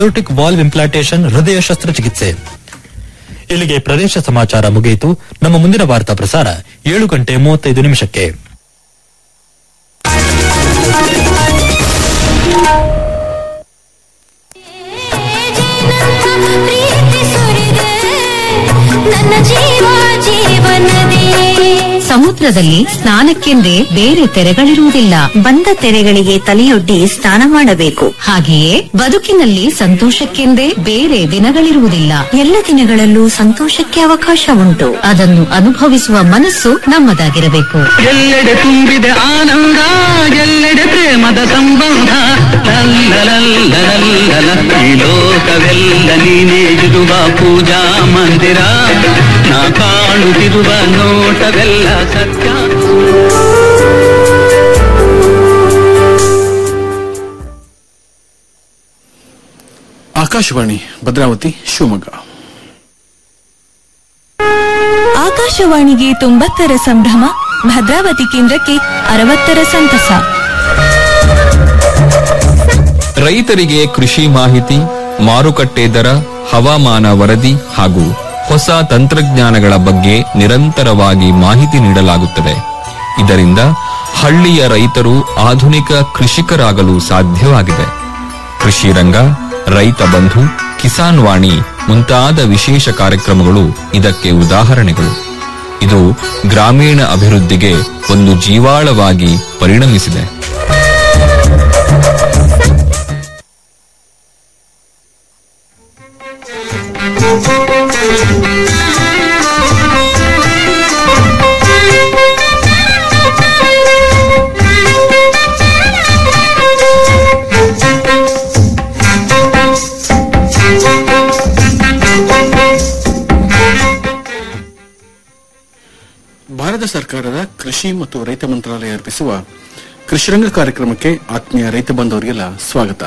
ರೋಟಿಕ್ valve implantation ಹೃದಯ ಶಸ್ತ್ರಚಿಕಿತ್ಸೆ ಇಲ್ಲಿಗೆ ಪ್ರದೇಶ ಸಮಾಚಾರ ಮುಗಿಯಿತು ನಮ್ಮ ಮುಂದಿನ ವಾರ್ತಾ ಪ್ರಸಾರ ಏಳು ಗಂಟೆ ಮೂವತ್ತೈದು ನಿಮಿಷಕ್ಕೆ ಪ್ರೀತಿ ಸುರಿದೆ ನನ್ನ ಜೀವ ಜೀವನದೇ ಸಮುದ್ರದಲ್ಲಿ ಸ್ನಾನಕ್ಕೆಂದೇ ಬೇರೆ ತೆರೆಗಳಿರುವುದಿಲ್ಲ ಬಂದ ತೆರೆಗಳಿಗೆ ತಲೆಯೊಡ್ಡಿ ಸ್ನಾನ ಮಾಡಬೇಕು ಹಾಗೆಯೇ ಬದುಕಿನಲ್ಲಿ ಸಂತೋಷಕ್ಕೆಂದೇ ಬೇರೆ ದಿನಗಳಿರುವುದಿಲ್ಲ ಎಲ್ಲ ದಿನಗಳಲ್ಲೂ ಸಂತೋಷಕ್ಕೆ ಅವಕಾಶ ಉಂಟು ಅದನ್ನು ಅನುಭವಿಸುವ ಮನಸ್ಸು ನಮ್ಮದಾಗಿರಬೇಕು ಎಲ್ಲೆಡೆ ತುಂಬಿದೆ ಆನಂದ ಎಲ್ಲೆಡೆ ಪ್ರೇಮದ ಸಂಬಂಧ ಲಲ್ಲಲಲ್ಲಲಲ್ಲಲ. ಈ ಲೋಕವೆಲ್ಲ ನೀನೇ ಇರುವ ಪೂಜಾ ಮಂದಿರ ನಾ ಕಾಣುತ್ತಿರುವ ನೋಟವೆಲ್ಲ ಸತ್ಯ ಆಕಾಶವಾಣಿ ಭದ್ರಾವತಿ ಶಿವಮೊಗ್ಗ ಆಕಾಶವಾಣಿಗೆ ತೊಂಬತ್ತರ ಸಂಭ್ರಮ ಭದ್ರಾವತಿ ಕೇಂದ್ರಕ್ಕೆ ಅರವತ್ತರ ಸಂತಸ ರೈತರಿಗೆ ಕೃಷಿ ಮಾಹಿತಿ ಮಾರುಕಟ್ಟೆ ದರ ಹವಾಮಾನ ವರದಿ ಹಾಗೂ ಹೊಸ ತಂತ್ರಜ್ಞಾನಗಳ ಬಗ್ಗೆ ನಿರಂತರವಾಗಿ ಮಾಹಿತಿ ನೀಡಲಾಗುತ್ತದೆ ಇದರಿಂದ ಹಳ್ಳಿಯ ರೈತರು ಆಧುನಿಕ ಕೃಷಿಕರಾಗಲು ಸಾಧ್ಯವಾಗಿದೆ ಕೃಷಿ ರಂಗ ರೈತ ಬಂಧು ಕಿಸಾನ್ ವಾಣಿ ಮುಂತಾದ ವಿಶೇಷ ಕಾರ್ಯಕ್ರಮಗಳು ಇದಕ್ಕೆ ಉದಾಹರಣೆಗಳು ಇದು ಗ್ರಾಮೀಣ ಅಭಿವೃದ್ಧಿಗೆ ಒಂದು ಜೀವಾಳವಾಗಿ ಪರಿಣಮಿಸಿದೆ ಭಾರತ ಸರ್ಕಾರದ ಕೃಷಿ ಮತ್ತು ರೈತ ಮಂತ್ರಾಲಯ ಅರ್ಪಿಸುವ ಕೃಷಿರಂಗ ಕಾರ್ಯಕ್ರಮಕ್ಕೆ ಆತ್ಮೀಯ ರೈತ ಬಂಧವರಿಗೆಲ್ಲ ಸ್ವಾಗತ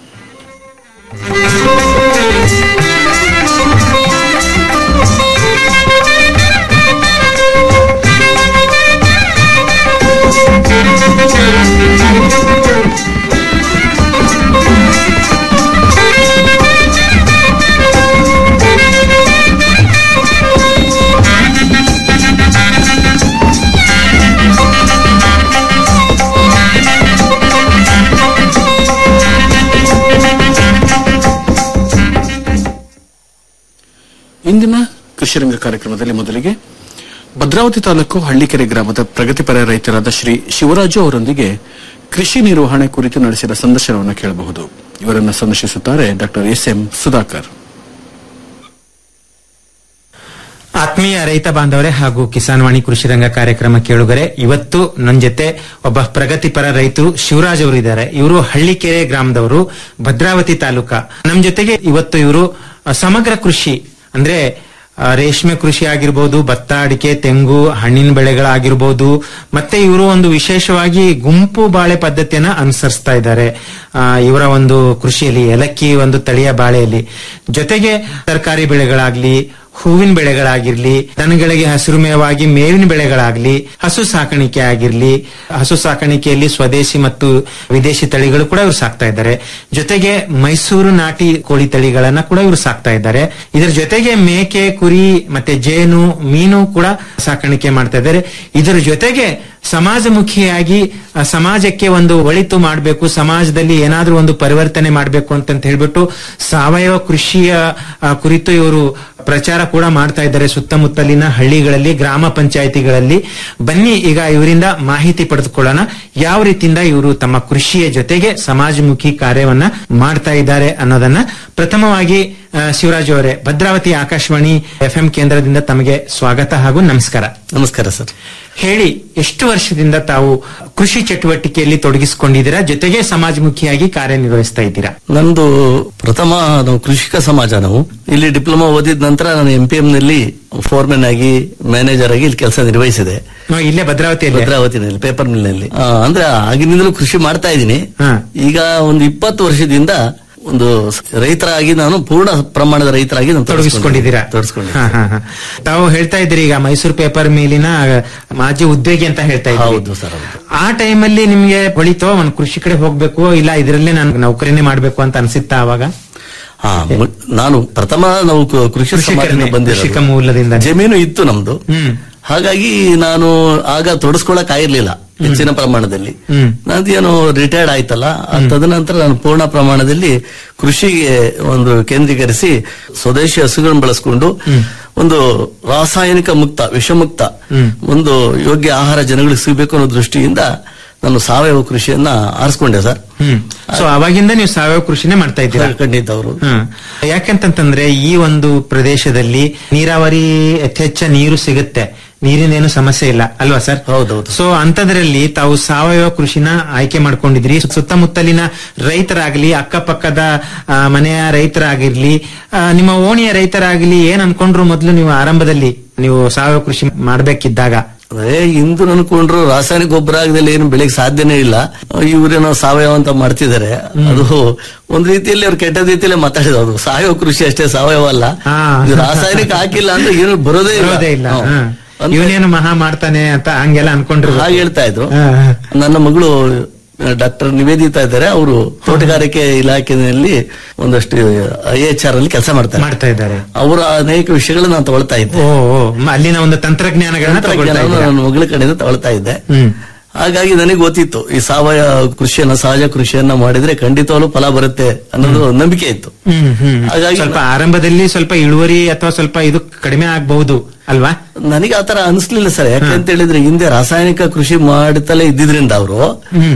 ಇಂದಿನ ಕೃಷಿರಂಗ ಕಾರ್ಯಕ್ರಮದಲ್ಲಿ ಮೊದಲಿಗೆ ಭದ್ರಾವತಿ ತಾಲೂಕು ಹಳ್ಳಿಕೆರೆ ಗ್ರಾಮದ ಪ್ರಗತಿಪರ ರೈತರಾದ ಶ್ರೀ ಶಿವರಾಜು ಅವರೊಂದಿಗೆ ಕೃಷಿ ನಿರ್ವಹಣೆ ಕುರಿತು ನಡೆಸಿದ ಸಂದರ್ಶನವನ್ನು ಕೇಳಬಹುದು ಇವರನ್ನು ಸಂದರ್ಶಿಸುತ್ತಾರೆ ಡಾಕ್ಟರ್ ಎಸ್ ಎಂ ಸುಧಾಕರ್ ಆತ್ಮೀಯ ರೈತ ಬಾಂಧವರೇ ಹಾಗೂ ಕಿಸಾನ್ ವಾಣಿ ಕೃಷಿ ರಂಗ ಕಾರ್ಯಕ್ರಮ ಕೇಳುಗರೆ ಇವತ್ತು ನನ್ನ ಜೊತೆ ಒಬ್ಬ ಪ್ರಗತಿಪರ ರೈತರು ಶಿವರಾಜ್ ಅವರು ಇದ್ದಾರೆ ಇವರು ಹಳ್ಳಿಕೆರೆ ಗ್ರಾಮದವರು ಭದ್ರಾವತಿ ತಾಲೂಕ ನಮ್ಮ ಜೊತೆಗೆ ಇವತ್ತು ಇವರು ಅ, ಸಮಗ್ರ ಕೃಷಿ ಅಂದ್ರೆ ಆ, ರೇಷ್ಮೆ ಕೃಷಿ ಆಗಿರ್ಬೋದು ಭತ್ತ ಅಡಿಕೆ ತೆಂಗು ಹಣ್ಣಿನ ಬೆಳೆಗಳಾಗಿರ್ಬೋದು ಮತ್ತೆ ಇವರು ಒಂದು ವಿಶೇಷವಾಗಿ ಗುಂಪು ಬಾಳೆ ಪದ್ಧತಿಯನ್ನ ಅನುಸರಿಸ್ತಾ ಇದ್ದಾರೆ ಆ, ಇವರ ಒಂದು ಕೃಷಿಯಲ್ಲಿ ಏಲಕ್ಕಿ ಒಂದು ತಳಿಯ ಬಾಳೆಯಲ್ಲಿ ಜೊತೆಗೆ ತರಕಾರಿ ಬೆಳೆಗಳಾಗ್ಲಿ ಹೂವಿನ ಬೆಳೆಗಳಾಗಿರ್ಲಿ ದನಗಳಿಗೆ ಹಸಿರುಮೇವಾಗಿ ಮೇವಿನ ಬೆಳೆಗಳಾಗ್ಲಿ ಹಸು ಸಾಕಾಣಿಕೆ ಆಗಿರ್ಲಿ ಹಸು ಸಾಕಾಣಿಕೆಯಲ್ಲಿ ಸ್ವದೇಶಿ ಮತ್ತು ವಿದೇಶಿ ತಳಿಗಳು ಕೂಡ ಇವರು ಸಾಕ್ತಾ ಇದ್ದಾರೆ ಜೊತೆಗೆ ಮೈಸೂರು ನಾಟಿ ಕೋಳಿ ತಳಿಗಳನ್ನ ಕೂಡ ಇವರು ಸಾಕ್ತಾ ಇದ್ದಾರೆ ಇದರ ಜೊತೆಗೆ ಮೇಕೆ ಕುರಿ ಮತ್ತೆ ಜೇನು ಮೀನು ಕೂಡ ಸಾಕಾಣಿಕೆ ಮಾಡ್ತಾ ಇದ್ದಾರೆ ಇದರ ಜೊತೆಗೆ ಸಮಾಜಮುಖಿಯಾಗಿ ಆ, ಸಮಾಜಕ್ಕೆ ಒಂದು ಒಳಿತು ಮಾಡಬೇಕು ಸಮಾಜದಲ್ಲಿ ಏನಾದ್ರೂ ಒಂದು ಪರಿವರ್ತನೆ ಮಾಡಬೇಕು ಅಂತ ಹೇಳ್ಬಿಟ್ಟು ಸಾವಯವ ಕೃಷಿಯ ಆ, ಕುರಿತು ಇವರು ಪ್ರಚಾರ ಕೂಡ ಮಾಡ್ತಾ ಇದ್ದಾರೆ ಸುತ್ತಮುತ್ತಲಿನ ಹಳ್ಳಿಗಳಲ್ಲಿ ಗ್ರಾಮ ಪಂಚಾಯಿತಿಗಳಲ್ಲಿ ಬನ್ನಿ ಈಗ ಇವರಿಂದ ಮಾಹಿತಿ ಪಡೆದುಕೊಳ್ಳೋಣ ಯಾವ ರೀತಿಯಿಂದ ಇವರು ತಮ್ಮ ಕೃಷಿಯ ಜೊತೆಗೆ ಸಮಾಜಮುಖಿ ಕಾರ್ಯವನ್ನ ಮಾಡ್ತಾ ಇದ್ದಾರೆ ಅನ್ನೋದನ್ನ ಪ್ರಥಮವಾಗಿ ಆ, ಶಿವರಾಜ್ ಅವರೇ ಭದ್ರಾವತಿ ಆಕಾಶವಾಣಿ ಎಫ್ ಕೇಂದ್ರದಿಂದ ತಮಗೆ ಸ್ವಾಗತ ಹಾಗೂ ನಮಸ್ಕಾರ ನಮಸ್ಕಾರ ಸರ್ ಹೇಳಿ ಎಷ್ಟು ವರ್ಷದಿಂದ ತಾವು ಕೃಷಿ ಚಟುವಟಿಕೆಯಲ್ಲಿ ತೊಡಗಿಸಿಕೊಂಡಿದ್ದೀರಾ ಜೊತೆಗೆ ಸಮಾಜಮುಖಿಯಾಗಿ ಕಾರ್ಯನಿರ್ವಹಿಸ್ತಾ ಇದ್ದೀರಾ ನಂದು ಪ್ರಥಮ ನಾವು ಕೃಷಿಕ ಸಮಾಜ ನಾವು ಇಲ್ಲಿ ಡಿಪ್ಲೊಮಾ ಓದಿದ ನಂತರ ನಾನು ಎಂ ಪಿ ಎಂ ನಲ್ಲಿ ಫೋರ್ಮೆನ್ ಆಗಿ ಮ್ಯಾನೇಜರ್ ಆಗಿ ಇಲ್ಲಿ ಕೆಲಸ ನಿರ್ವಹಿಸಿದೆ ನಾವು ಇಲ್ಲೇ ಭದ್ರಾವತಿಯಲ್ಲಿ ಭದ್ರಾವತಿನಲ್ಲಿ ಪೇಪರ್ ಮಿಲ್ ನಲ್ಲಿ ಆ, ಅಂದ್ರೆ ಆಗಿನಿಂದಲೂ ಕೃಷಿ ಮಾಡ್ತಾ ಇದ್ದೀನಿ ಹಾ. ಈಗ ಒಂದು ಇಪ್ಪತ್ತು ವರ್ಷದಿಂದ ಒಂದು ರೈತರಾಗಿ ನಾನು ಪೂರ್ಣ ಪ್ರಮಾಣದ ರೈತರಾಗಿ ನಾನು ತೊಡಗಿಸ್ಕೊಂಡಿದ್ದೀರಾ ತೊಡಗಿಸ್ಕೊಂಡಿದ್ದೀನಿ ಹಾ, ಹಾ, ಹಾ. ತಾವು ಹೇಳ್ತಾ ಇದ್ದೀರಿ ಈಗ ಮೈಸೂರು ಪೇಪರ್ ಮೇಲಿನ ಮಾಜಿ ಉದ್ಯೋಗಿ ಅಂತ ಹೇಳ್ತಾ ಇದ್ದೀರಿ ಹೌದು ಸರ್ ಹೌದು ಆ ಟೈಮಲ್ಲಿ ನಿಮ್ಗೆ ಹೊಳಿತೋ ಒಂದು ಕೃಷಿ ಕಡೆ ಹೋಗ್ಬೇಕು ಇಲ್ಲ ಇದರಲ್ಲೇ ನಾನು ನೌಕರಿನೇ ಮಾಡ್ಬೇಕು ಅಂತ ಅನ್ಸಿತ್ತಾ ಅವಾಗ ಹಾ ಮು- ನಾನು ಪ್ರಥಮ ನಾವು ಕು- ಕೃಷಿ ಕೃಷಿಕರನ್ನೇ, ಸಮಾಜದಿಂದ ಬಂದಿರೋದು. ಕೃಷಿಕ ಮೂಲದಿಂದ. ಜಮೀನು ಇತ್ತು ನಮ್ದು ಹ್ಮ್ ಹಾಗಾಗಿ ನಾನು ಆಗ ತೊಡಸ್ಕೊಳಕ್ ಆಗಿರ್ಲಿಲ್ಲ ಹೆಚ್ಚಿನ ಪ್ರಮಾಣದಲ್ಲಿ ಹ್ಮ್. ನಂದೇನು ರಿಟೈರ್ಡ್ ಆಯ್ತಲ್ಲ ಆ ತದನಂತರ ನಾನು ಪೂರ್ಣ ಪ್ರಮಾಣದಲ್ಲಿ ಕೃಷಿಗೆ ಒಂದು ಕೇಂದ್ರೀಕರಿಸಿ ಸ್ವದೇಶಿ ಹಸುಗಳನ್ನು ಬಳಸ್ಕೊಂಡು ಒಂದು ರಾಸಾಯನಿಕ ಮುಕ್ತ ವಿಷಮುಕ್ತ ಒಂದು ಯೋಗ್ಯ ಆಹಾರ ಜನಗಳಿಗೆ ಸಿಗಬೇಕು ಅನ್ನೋ ದೃಷ್ಟಿಯಿಂದ ನಾನು ಸಾವಯವ ಕೃಷಿಯನ್ನ ಆರಿಸ್ಕೊಂಡೆ ಸರ್ ಹ್ಮ್ ಸೊ ಅವಾಗಿಂದ ನೀವು ಸಾವಯವ ಕೃಷಿನೇ ಮಾಡ್ತಾ ಇದ್ದೀರಾ ಖಂಡಿತ ಅವರು ಹ್ಮ್. ಯಾಕಂತಂತಂದ್ರೆ ಈ ಒಂದು ಪ್ರದೇಶದಲ್ಲಿ ನೀರಾವರಿ ಯಥೇಚ್ಛ ನೀರು ಸಿಗುತ್ತೆ ನೀರಿನೇನು ಸಮಸ್ಯೆ ಇಲ್ಲ ಅಲ್ವಾ ಸರ್ ಹೌದೌದು. ಸೊ ಅಂತದ್ರಲ್ಲಿ ತಾವು ಸಾವಯವ ಕೃಷಿನ ಆಯ್ಕೆ ಮಾಡ್ಕೊಂಡಿದ್ರಿ ಸುತ್ತಮುತ್ತಲಿನ ರೈತರಾಗ್ಲಿ ಅಕ್ಕಪಕ್ಕದ ಆ, ಮನೆಯ ರೈತರಾಗಿರ್ಲಿ ಆ, ನಿಮ್ಮ ಓಣಿಯ ರೈತರಾಗ್ಲಿ ಏನ್ ಅನ್ಕೊಂಡ್ರು ಮೊದಲು ನೀವು ಆರಂಭದಲ್ಲಿ ನೀವು ಸಾವಯವ ಕೃಷಿ ಮಾಡ್ಬೇಕಿದ್ದಾಗ ಅದೇ ಇಂದು ಅನ್ಕೊಂಡ್ರು ರಾಸಾಯನಿಕ ಗೊಬ್ಬರ ಆಗದಲ್ಲಿ ಏನು ಬೆಳೆಗೆ ಸಾಧ್ಯನೇ ಇಲ್ಲ ಇವರೇನೋ ಸಾವಯವ ಅಂತ ಮಾಡ್ತಿದ್ದಾರೆ ಅದು ಒಂದ್ ರೀತಿಯಲ್ಲಿ ಅವ್ರು ಕೆಟ್ಟ ರೀತಿಯಲ್ಲೇ ಮಾತಾಡಿದ್ರು ಸಾವಯವ ಕೃಷಿ ಅಷ್ಟೇ ಸಾವಯವ ಅಲ್ಲ ಹಾ. ಇದು ರಾಸಾಯನಿಕ ಹಾಕಿಲ್ಲ ಅಂದ್ರೆ ಏನು ಬರೋದೇ ಬರೋದೇ ಇಲ್ಲ ಹ್ಮ್. ಹಾ. ಅಂದ್ರೆ ಇವನೇನು ಮಹಾ ಮಾಡ್ತಾನೆ ಅಂತ ಹಂಗೆಲ್ಲ ಅನ್ಕೊಂಡ್ರು ಹಾಗೆ ಹೇಳ್ತಾ ಇದ್ರು ಹಾ, ಹಾ. ನನ್ನ ಮಗಳು ಡಾಕ್ಟರ್ ನಿವೇದಿತಾ ಇದ್ದಾರೆ ಅವರು ತೋಟಗಾರಿಕೆ ಇಲಾಖೆಯಲ್ಲಿ ಒಂದಷ್ಟು ಐ ಎಚ್ ಆರ್ ಅಲ್ಲಿ ಕೆಲಸ ಮಾಡ್ತಾರೆ ಮಾಡ್ತಾ ಇದ್ದಾರೆ ಅವರ ಅನೇಕ ವಿಷಯಗಳನ್ನ ನಾನು ತಗೊಳ್ತಾ ಇದ್ದೆ ಓ ಓ, ಮ- ಅಲ್ಲಿನ ಒಂದು ತಂತ್ರಜ್ಞಾನಗಳನ್ನ ತಗೊಳ್ತಾ ತಂತ್ರಜ್ಞಾನವನ್ನು ಇದ್ದೀರಾ. ನನ್ನ ಮಗಳ ಕಡೆಯಿಂದ ತಗೊಳ್ತಾ ಇದ್ದೆ ಹ್ಮ್ ಹಾಗಾಗಿ ನನಗೆ ಗೊತ್ತಿತ್ತು ಈ ಸಾವಯವ ಕೃಷಿಯನ್ನ ಸಹಜ ಕೃಷಿಯನ್ನ ಮಾಡಿದ್ರೆ ಖಂಡಿತವಾಗ್ಲೂ ಫಲ ಬರುತ್ತೆ ಅನ್ನೋದು ನಂಬಿಕೆ ಇತ್ತು ಹ್ಮ್ ಹ್ಮ್ ಹಾಗಾಗಿ ಸ್ವಲ್ಪ ಆರಂಭದಲ್ಲಿ ಸ್ವಲ್ಪ ಇಳುವರಿ ಅಥವಾ ಸ್ವಲ್ಪ ಇದು ಕಡಿಮೆ ಆಗಬಹುದು ಅಲ್ವಾ ನನಗೆ ಆತರ ಅನಿಸ್ಲಿಲ್ಲ ಸರ್ ಯಾಕಂತ ಹೇಳಿದ್ರೆ ಹಿಂದೆ ರಾಸಾಯನಿಕ ಕೃಷಿ ಮಾಡುತ್ತಲೇ ಇದ್ದಿದ್ರಿಂದ ಅವರು ಹ್ಮ್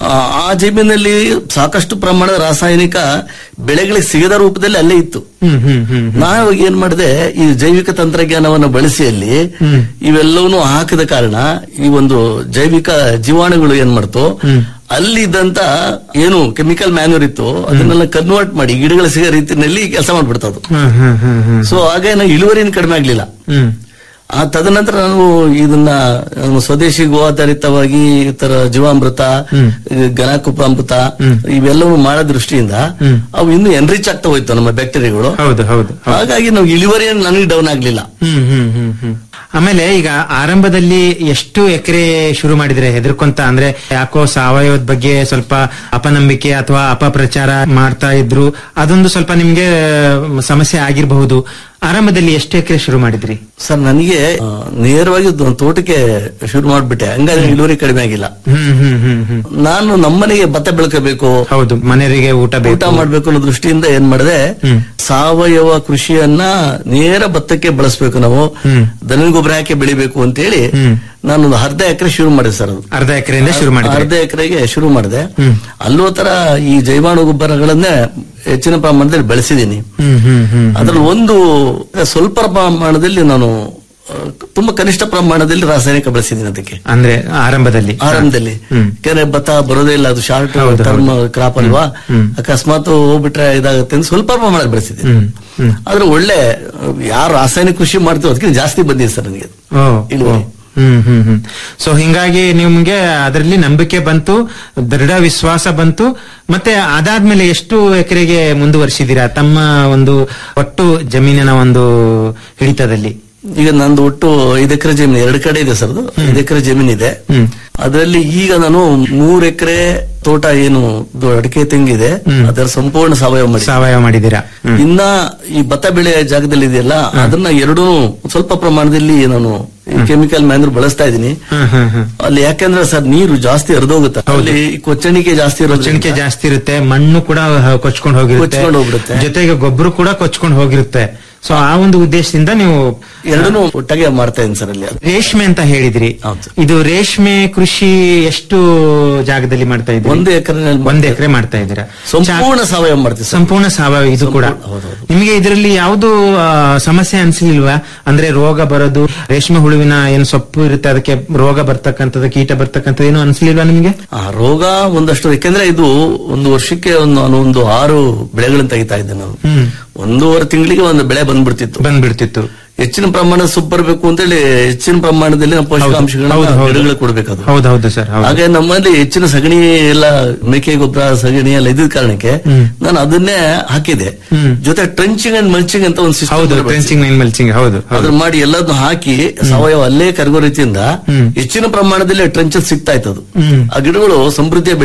ಆ ಜಮೀನಲ್ಲಿ ಸಾಕಷ್ಟು ಪ್ರಮಾಣದ ರಾಸಾಯನಿಕ ಬೆಳೆಗಳಿಗೆ ಸಿಗದ ರೂಪದಲ್ಲಿ ಅಲ್ಲೇ ಇತ್ತು ಹ್ಮ್ ಹ್ಮ್ ಹ್ಮ್ ನಾನು ಇವಾಗ ಏನ್ ಮಾಡಿದೆ ಈ ಜೈವಿಕ ತಂತ್ರಜ್ಞಾನವನ್ನು ಬಳಸಿ ಅಲ್ಲಿ ಹ್ಮ್. ಇವೆಲ್ಲವನ್ನೂ ಹಾಕಿದ ಕಾರಣ ಈ ಒಂದು ಜೈವಿಕ ಜೀವಾಣುಗಳು ಏನ್ ಮಾಡ್ತು ಹ್ಮ್. ಅಲ್ಲಿದ್ದಂತ ಏನು ಕೆಮಿಕಲ್ ಮ್ಯಾನ್ಯೂರ್ ಇತ್ತು ಅದನ್ನೆಲ್ಲ ಕನ್ವರ್ಟ್ ಮಾಡಿ ಗಿಡಗಳ ಸಿಗೋ ರೀತಿಯಲ್ಲಿ ಕೆಲಸ ಮಾಡ್ಬಿಡ್ತದು ಹ್ಮ್ ಹ್ಮ್ ಹ್ಮ್ ಹ್ಮ್ ಸೊ ಹಾಗೆ ಇಳುವರಿನ ಕಡಿಮೆ ಆಗ್ಲಿಲ್ಲ ಹ್ಮ್ ಆ ತದನಂತರ ನಾನು ಇದನ್ನ ನಾನು ಸ್ವದೇಶಿ ಗೋ ಆಧಾರಿತವಾಗಿ ಈ ತರ ಜೀವಾಮೃತ ಹ್ಮ್. ಈ ಘನಕುಪ್ರಾಮೃತ ಹ್ಮ್. ಇವೆಲ್ಲವೂ ಮಾಡೋ ದೃಷ್ಟಿಯಿಂದ ಹ್ಮ್. ಅವು ಇನ್ನೂ ಎನ್ರಿಚ್ ಆಗ್ತಾ ಹೋಯ್ತು ನಮ್ಮ ಬ್ಯಾಕ್ಟೀರಿಯಾಗಳು ಹೌದು ಹೌದು ಹೌದು. ಹಾಗಾಗಿ ನಾವು ಇಳುವರಿ ನನಗೆ ಡೌನ್ ಆಗ್ಲಿಲ್ಲ ಹ್ಮ್ ಹ್ಮ್ ಹ್ಮ್ ಹ್ಮ್ ಆಮೇಲೆ ಈಗ ಆರಂಭದಲ್ಲಿ ಎಷ್ಟು ಎಕರೆ ಶುರು ಮಾಡಿದ್ರೆ ಹೆದರ್ಕೊಂತ ಅಂದ್ರೆ ಯಾಕೋ ಸಾವಯವದ ಬಗ್ಗೆ ಸ್ವಲ್ಪ ಅಪನಂಬಿಕೆ ಅಥವಾ ಅಪಪ್ರಚಾರ ಮಾಡ್ತಾ ಇದ್ರು ಅದೊಂದು ಸ್ವಲ್ಪ ನಿಮ್ಗೆ ಮ್, ಸಮಸ್ಯೆ ಆಗಿರಬಹುದು ಆರಂಭದಲ್ಲಿ ಎಷ್ಟು ಎಕರೆ ಶುರು ಮಾಡಿದ್ರಿ ಸರ್ ನನಗೆ ಆ, ನೇರವಾಗಿ ಒಂದು ತೋಟಕ್ಕೆ ಶುರು ಮಾಡ್ಬಿಟ್ಟೆ ಹಂಗಾದ್ರೆ ಇಳುವರಿ ಕಡಿಮೆ ಆಗಿಲ್ಲ ಹ್ಮ್ ಹ್ಮ್ ಹ್ಮ್ ಹ್ಮ್ ನಾನು ನಮ್ಮನೆಗೆ ಭತ್ತ ಬೆಳ್ಕೋಬೇಕು ಹೌದು ಮನೆಯವರಿಗೆ ಊಟ ಊಟ ಬೇಕು ಮಾಡ್ಬೇಕು ಅನ್ನೋ ದೃಷ್ಟಿಯಿಂದ ಏನ್ ಮಾಡಿದೆ ಹ್ಮ್. ಸಾವಯವ ಕೃಷಿಯನ್ನ ನೇರ ಭತ್ತಕ್ಕೆ ಬಳಸಬೇಕು ನಾವು ಹ್ಮ್. ದನ ಗೊಬ್ಬರ ಹಾಕಿ ಬೆಳಿಬೇಕು ಅಂತೇಳಿ ಹ್ಮ್. ನಾನೊಂದು ಅರ್ಧ ಎಕರೆ ಶುರು ಮಾಡಿದೆ ಸರ್ ಅದು ಅರ್ಧ ಎಕರೆಯಿಂದ ಶುರು ಮಾಡಿದ್ರಿ ಅರ್ಧ ಎಕರೆಗೆ ಶುರು ಮಾಡಿದೆ ಹ್ಮ್. ಅಲ್ಲೂ ತರ ಈ ಜೈವಾಣು ಗೊಬ್ಬರಗಳನ್ನೇ ಹೆಚ್ಚಿನ ಪ್ರಮಾಣದಲ್ಲಿ ಬೆಳೆಸಿದ್ದೀನಿ ಹ್ಮ್ ಹ್ಮ್ ಹ್ಮ್ ಅದ್ರಲ್ಲಿ ಒಂದು ಸ್ವಲ್ಪ ಪ್ರಮಾಣದಲ್ಲಿ ನಾನು ಆ, ತುಂಬಾ ಕನಿಷ್ಠ ಪ್ರಮಾಣದಲ್ಲಿ ರಾಸಾಯನಿಕ ಬಳಸಿದ್ದೀನಿ ಅದಕ್ಕೆ ಅಂದ್ರೆ ಆರಂಭದಲ್ಲಿ ಆರಂಭದಲ್ಲಿ ಹ್ಮ್. ಯಾಕಂದ್ರೆ ಭತ್ತ ಬರೋದೇ ಇಲ್ಲ ಅದು ಶಾರ್ಟ್ ಹೌದು, ಟರ್ಮ್ ಹೌದು. ಕ್ರಾಪ್ ಅಲ್ವಾ ಹ್ಮ್. ಅಕಸ್ಮಾತ್ ಹೋಗ್ಬಿಟ್ರೆ ಇದಾಗುತ್ತೆ ಅಂತ ಸ್ವಲ್ಪ ಪ್ರಮಾಣದಲ್ಲಿ ಬೆಳೆಸಿದ್ದೀನಿ ಹ್ಮ್ ಹ್ಮ್ ಆದ್ರೆ ಒಳ್ಳೆ ಯಾರು ರಾಸಾಯನಿಕ ಕೃಷಿ ಮಾಡ್ತೀವೋ ಅದಕ್ಕಿಂತ ಜಾಸ್ತಿ ಬಂದಿದೆ ಸರ್ ನನಗೆ ಓ ಇಳುವರಿ. ಓ. ಹ್ಮ್ ಹ್ಮ್ ಹ್ಮ್ ಸೊ ಹಿಂಗಾಗಿ ನಿಮ್ಗೆ ಅದರಲ್ಲಿ ನಂಬಿಕೆ ಬಂತು ದೃಢ ವಿಶ್ವಾಸ ಬಂತು ಮತ್ತೆ ಅದಾದ್ಮೇಲೆ ಎಷ್ಟು ಎಕರೆಗೆ ಮುಂದುವರಿಸಿದೀರಾ ತಮ್ಮ ಒಂದು ಒಟ್ಟು ಜಮೀನಿನ ಒಂದು ಹಿಡಿತದಲ್ಲಿ ಈಗ ನಂದು ಒಟ್ಟು ಐದು ಎಕರೆ ಜಮೀನು ಎರಡು ಕಡೆ ಇದೆ ಸರ್ ಅದು ಐದು ಎಕರೆ ಜಮೀನು ಇದೆ ಹ್ಮ್. ಅದರಲ್ಲಿ ಈಗ ನಾನು ಮೂರ್ ಎಕರೆ ತೋಟ ಏನು ಇದು ಅಡಿಕೆ ತೆಂಗಿದೆ ಹ್ಮ್. ಅದರ ಸಂಪೂರ್ಣ ಸಾವಯವ ಮಾಡಿ ಸಾವಯವ ಮಾಡಿದೀರಾ ಹ್ಮ್. ಇನ್ನ ಈ ಭತ್ತ ಬೆಳೆ ಜಾಗದಲ್ಲಿ ಇದೆಯಲ್ಲ ಅದನ್ನ ಎರಡೂ ಸ್ವಲ್ಪ ಪ್ರಮಾಣದಲ್ಲಿ ನಾನು ಕೆಮಿಕಲ್ ಮ್ಯಾನ್ಯೂರ್ ಬಳಸ್ತಾ ಇದ್ದೀನಿ ಹ್ಮ್ ಹ್ಮ್ ಹ್ಮ್ ಅಲ್ಲಿ ಯಾಕಂದ್ರೆ ಸರ್ ನೀರು ಜಾಸ್ತಿ ಹರಿದೋಗುತ್ತೆ ಅಲ್ಲಿ ಕೊಚ್ಚಣಿಕೆ ಜಾಸ್ತಿ ಕೊಚ್ಚಣಿಕೆ ಇರೋದ್ರಿಂದ ಜಾಸ್ತಿ ಇರುತ್ತೆ ಮಣ್ಣು ಕೂಡ ಹ- ಕೊಚ್ಕೊಂಡು ಹೋಗಿರುತ್ತೆ ಕೊಚ್ಕೊಂಡು ಹೋಗ್ಬಿಡುತ್ತೆ. ಜೊತೆಗೆ ಗೊಬ್ಬರ ಕೂಡ ಕೊಚ್ಕೊಂಡು ಹೋಗಿರುತ್ತೆ ಸೊ ಆ ಒಂದು ಉದ್ದೇಶದಿಂದ ನೀವು ಎರಡನ್ನೂ ಒಟ್ಟಾಗೆ ಮಾಡ್ತಾ ಇದ್ದೀನಿ ಸರ್ ಅಲ್ಲಿ ರೇಷ್ಮೆ ಅಂತ ಹೇಳಿದ್ರಿ ಹೌದು. ಇದು ರೇಷ್ಮೆ ಕೃಷಿ ಎಷ್ಟು ಜಾಗದಲ್ಲಿ ಮಾಡ್ತಾ ಇದ್ದೀರಿ ಒಂದು ಎಕರೆನಲ್ಲಿ ಒಂದ್ ಎಕರೆ ಮಾಡ್ತಾ ಇದ್ದೀರಾ ಸಂಪೂರ್ಣ ಸಾವಯವ ಮಾಡ್ತೀವಿ ಸರ್ ಸಂಪೂರ್ಣ ಸಾವಯವ ಇದು ಕೂಡ ಹೌದೌದು. ನಿಮಗೆ ಇದರಲ್ಲಿ ಯಾವುದು ಆ, ಸಮಸ್ಯೆ ಅನ್ಸಲಿಲ್ವಾ ಅಂದ್ರೆ ರೋಗ ಬರೋದು ರೇಷ್ಮೆ ಹುಳುವಿನ ಏನು ಸೊಪ್ಪು ಇರುತ್ತೆ ಅದಕ್ಕೆ ರೋಗ ಬರ್ತಕ್ಕಂಥದ್ದು ಕೀಟ ಬರ್ತಕ್ಕಂಥದ್ದು ಏನು ಅನ್ಸಲಿಲ್ವಾ ನಿಮ್ಗೆ ಆ ರೋಗ ಒಂದಷ್ಟು ಯಾಕೆಂದ್ರೆ ಇದು ಒಂದು ವರ್ಷಕ್ಕೆ ಒಂದು ನಾನು ಒಂದು ಆರು ಬೆಳೆಗಳನ್ನು ತೆಗಿತಾ ಇದ್ದೆ ನಾನು ಹ್ಮ್ ಒಂದೂವರೆ ತಿಂಗಳಿಗೆ ಒಂದು ಬೆಳೆ ಬಂದ್ಬಿಡ್ತಿತ್ತು ಬಂದ್ಬಿಡ್ತಿತ್ತು ಹೆಚ್ಚಿನ ಪ್ರಮಾಣದ ಸೊಪ್ಪು ಬರಬೇಕು ಅಂತೇಳಿ ಹೆಚ್ಚಿನ ಪ್ರಮಾಣದಲ್ಲಿ ನಾವು ಹೌದು, ಪೋಷಕಾಂಶಗಳನ್ನ ಹೌದು. ಗಿಡಗಳಿಗೆ ಕೊಡ್ಬೇಕದು ಹೌದು ಹೌದು ಸರ್ ಹೌದು ಹಾಗೆ ನಮ್ಮಲ್ಲಿ ಹೆಚ್ಚಿನ ಸಗಣಿ ಎಲ್ಲ ಮೇಕೆ ಗೊಬ್ಬರ ಸಗಣಿ ಎಲ್ಲ ಇದ್ದ ಕಾರಣಕ್ಕೆ ಹ್ಮ್. ನಾನು ಅದನ್ನೇ ಹಾಕಿದೆ ಹ್ಮ್. ಜೊತೆ ಟ್ರಂಚಿಂಗ್ ಅಂಡ್ ಮಲ್ಚಿಂಗ್ ಅಂತ ಒಂದು ಹೌದು ಸಿಸ್ಟಮ್ ಟ್ರೆಂಚಿಂಗ್ ನೈನ್ ಮಲ್ಚಿಂಗ್ ಹೌದು ಹೌದು ಅದ್ರ ಮಾಡಿ ಎಲ್ಲದನ್ನು ಹಾಕಿ ಸಾವಯವ ಅಲ್ಲೇ ಕರಗೋ ರೀತಿಯಿಂದ ಹ್ಮ್. ಹೆಚ್ಚಿನ ಪ್ರಮಾಣದಲ್ಲಿ ಟ್ರಂಚಸ್ ಸಿಗ್ತಾ ಇತ್ತು ಅದು ಹ್ಮ್. ಆ ಗಿಡಗಳು ಸಮೃದ್ಧಿಯ ಬೆಳೀತಿತ್ತು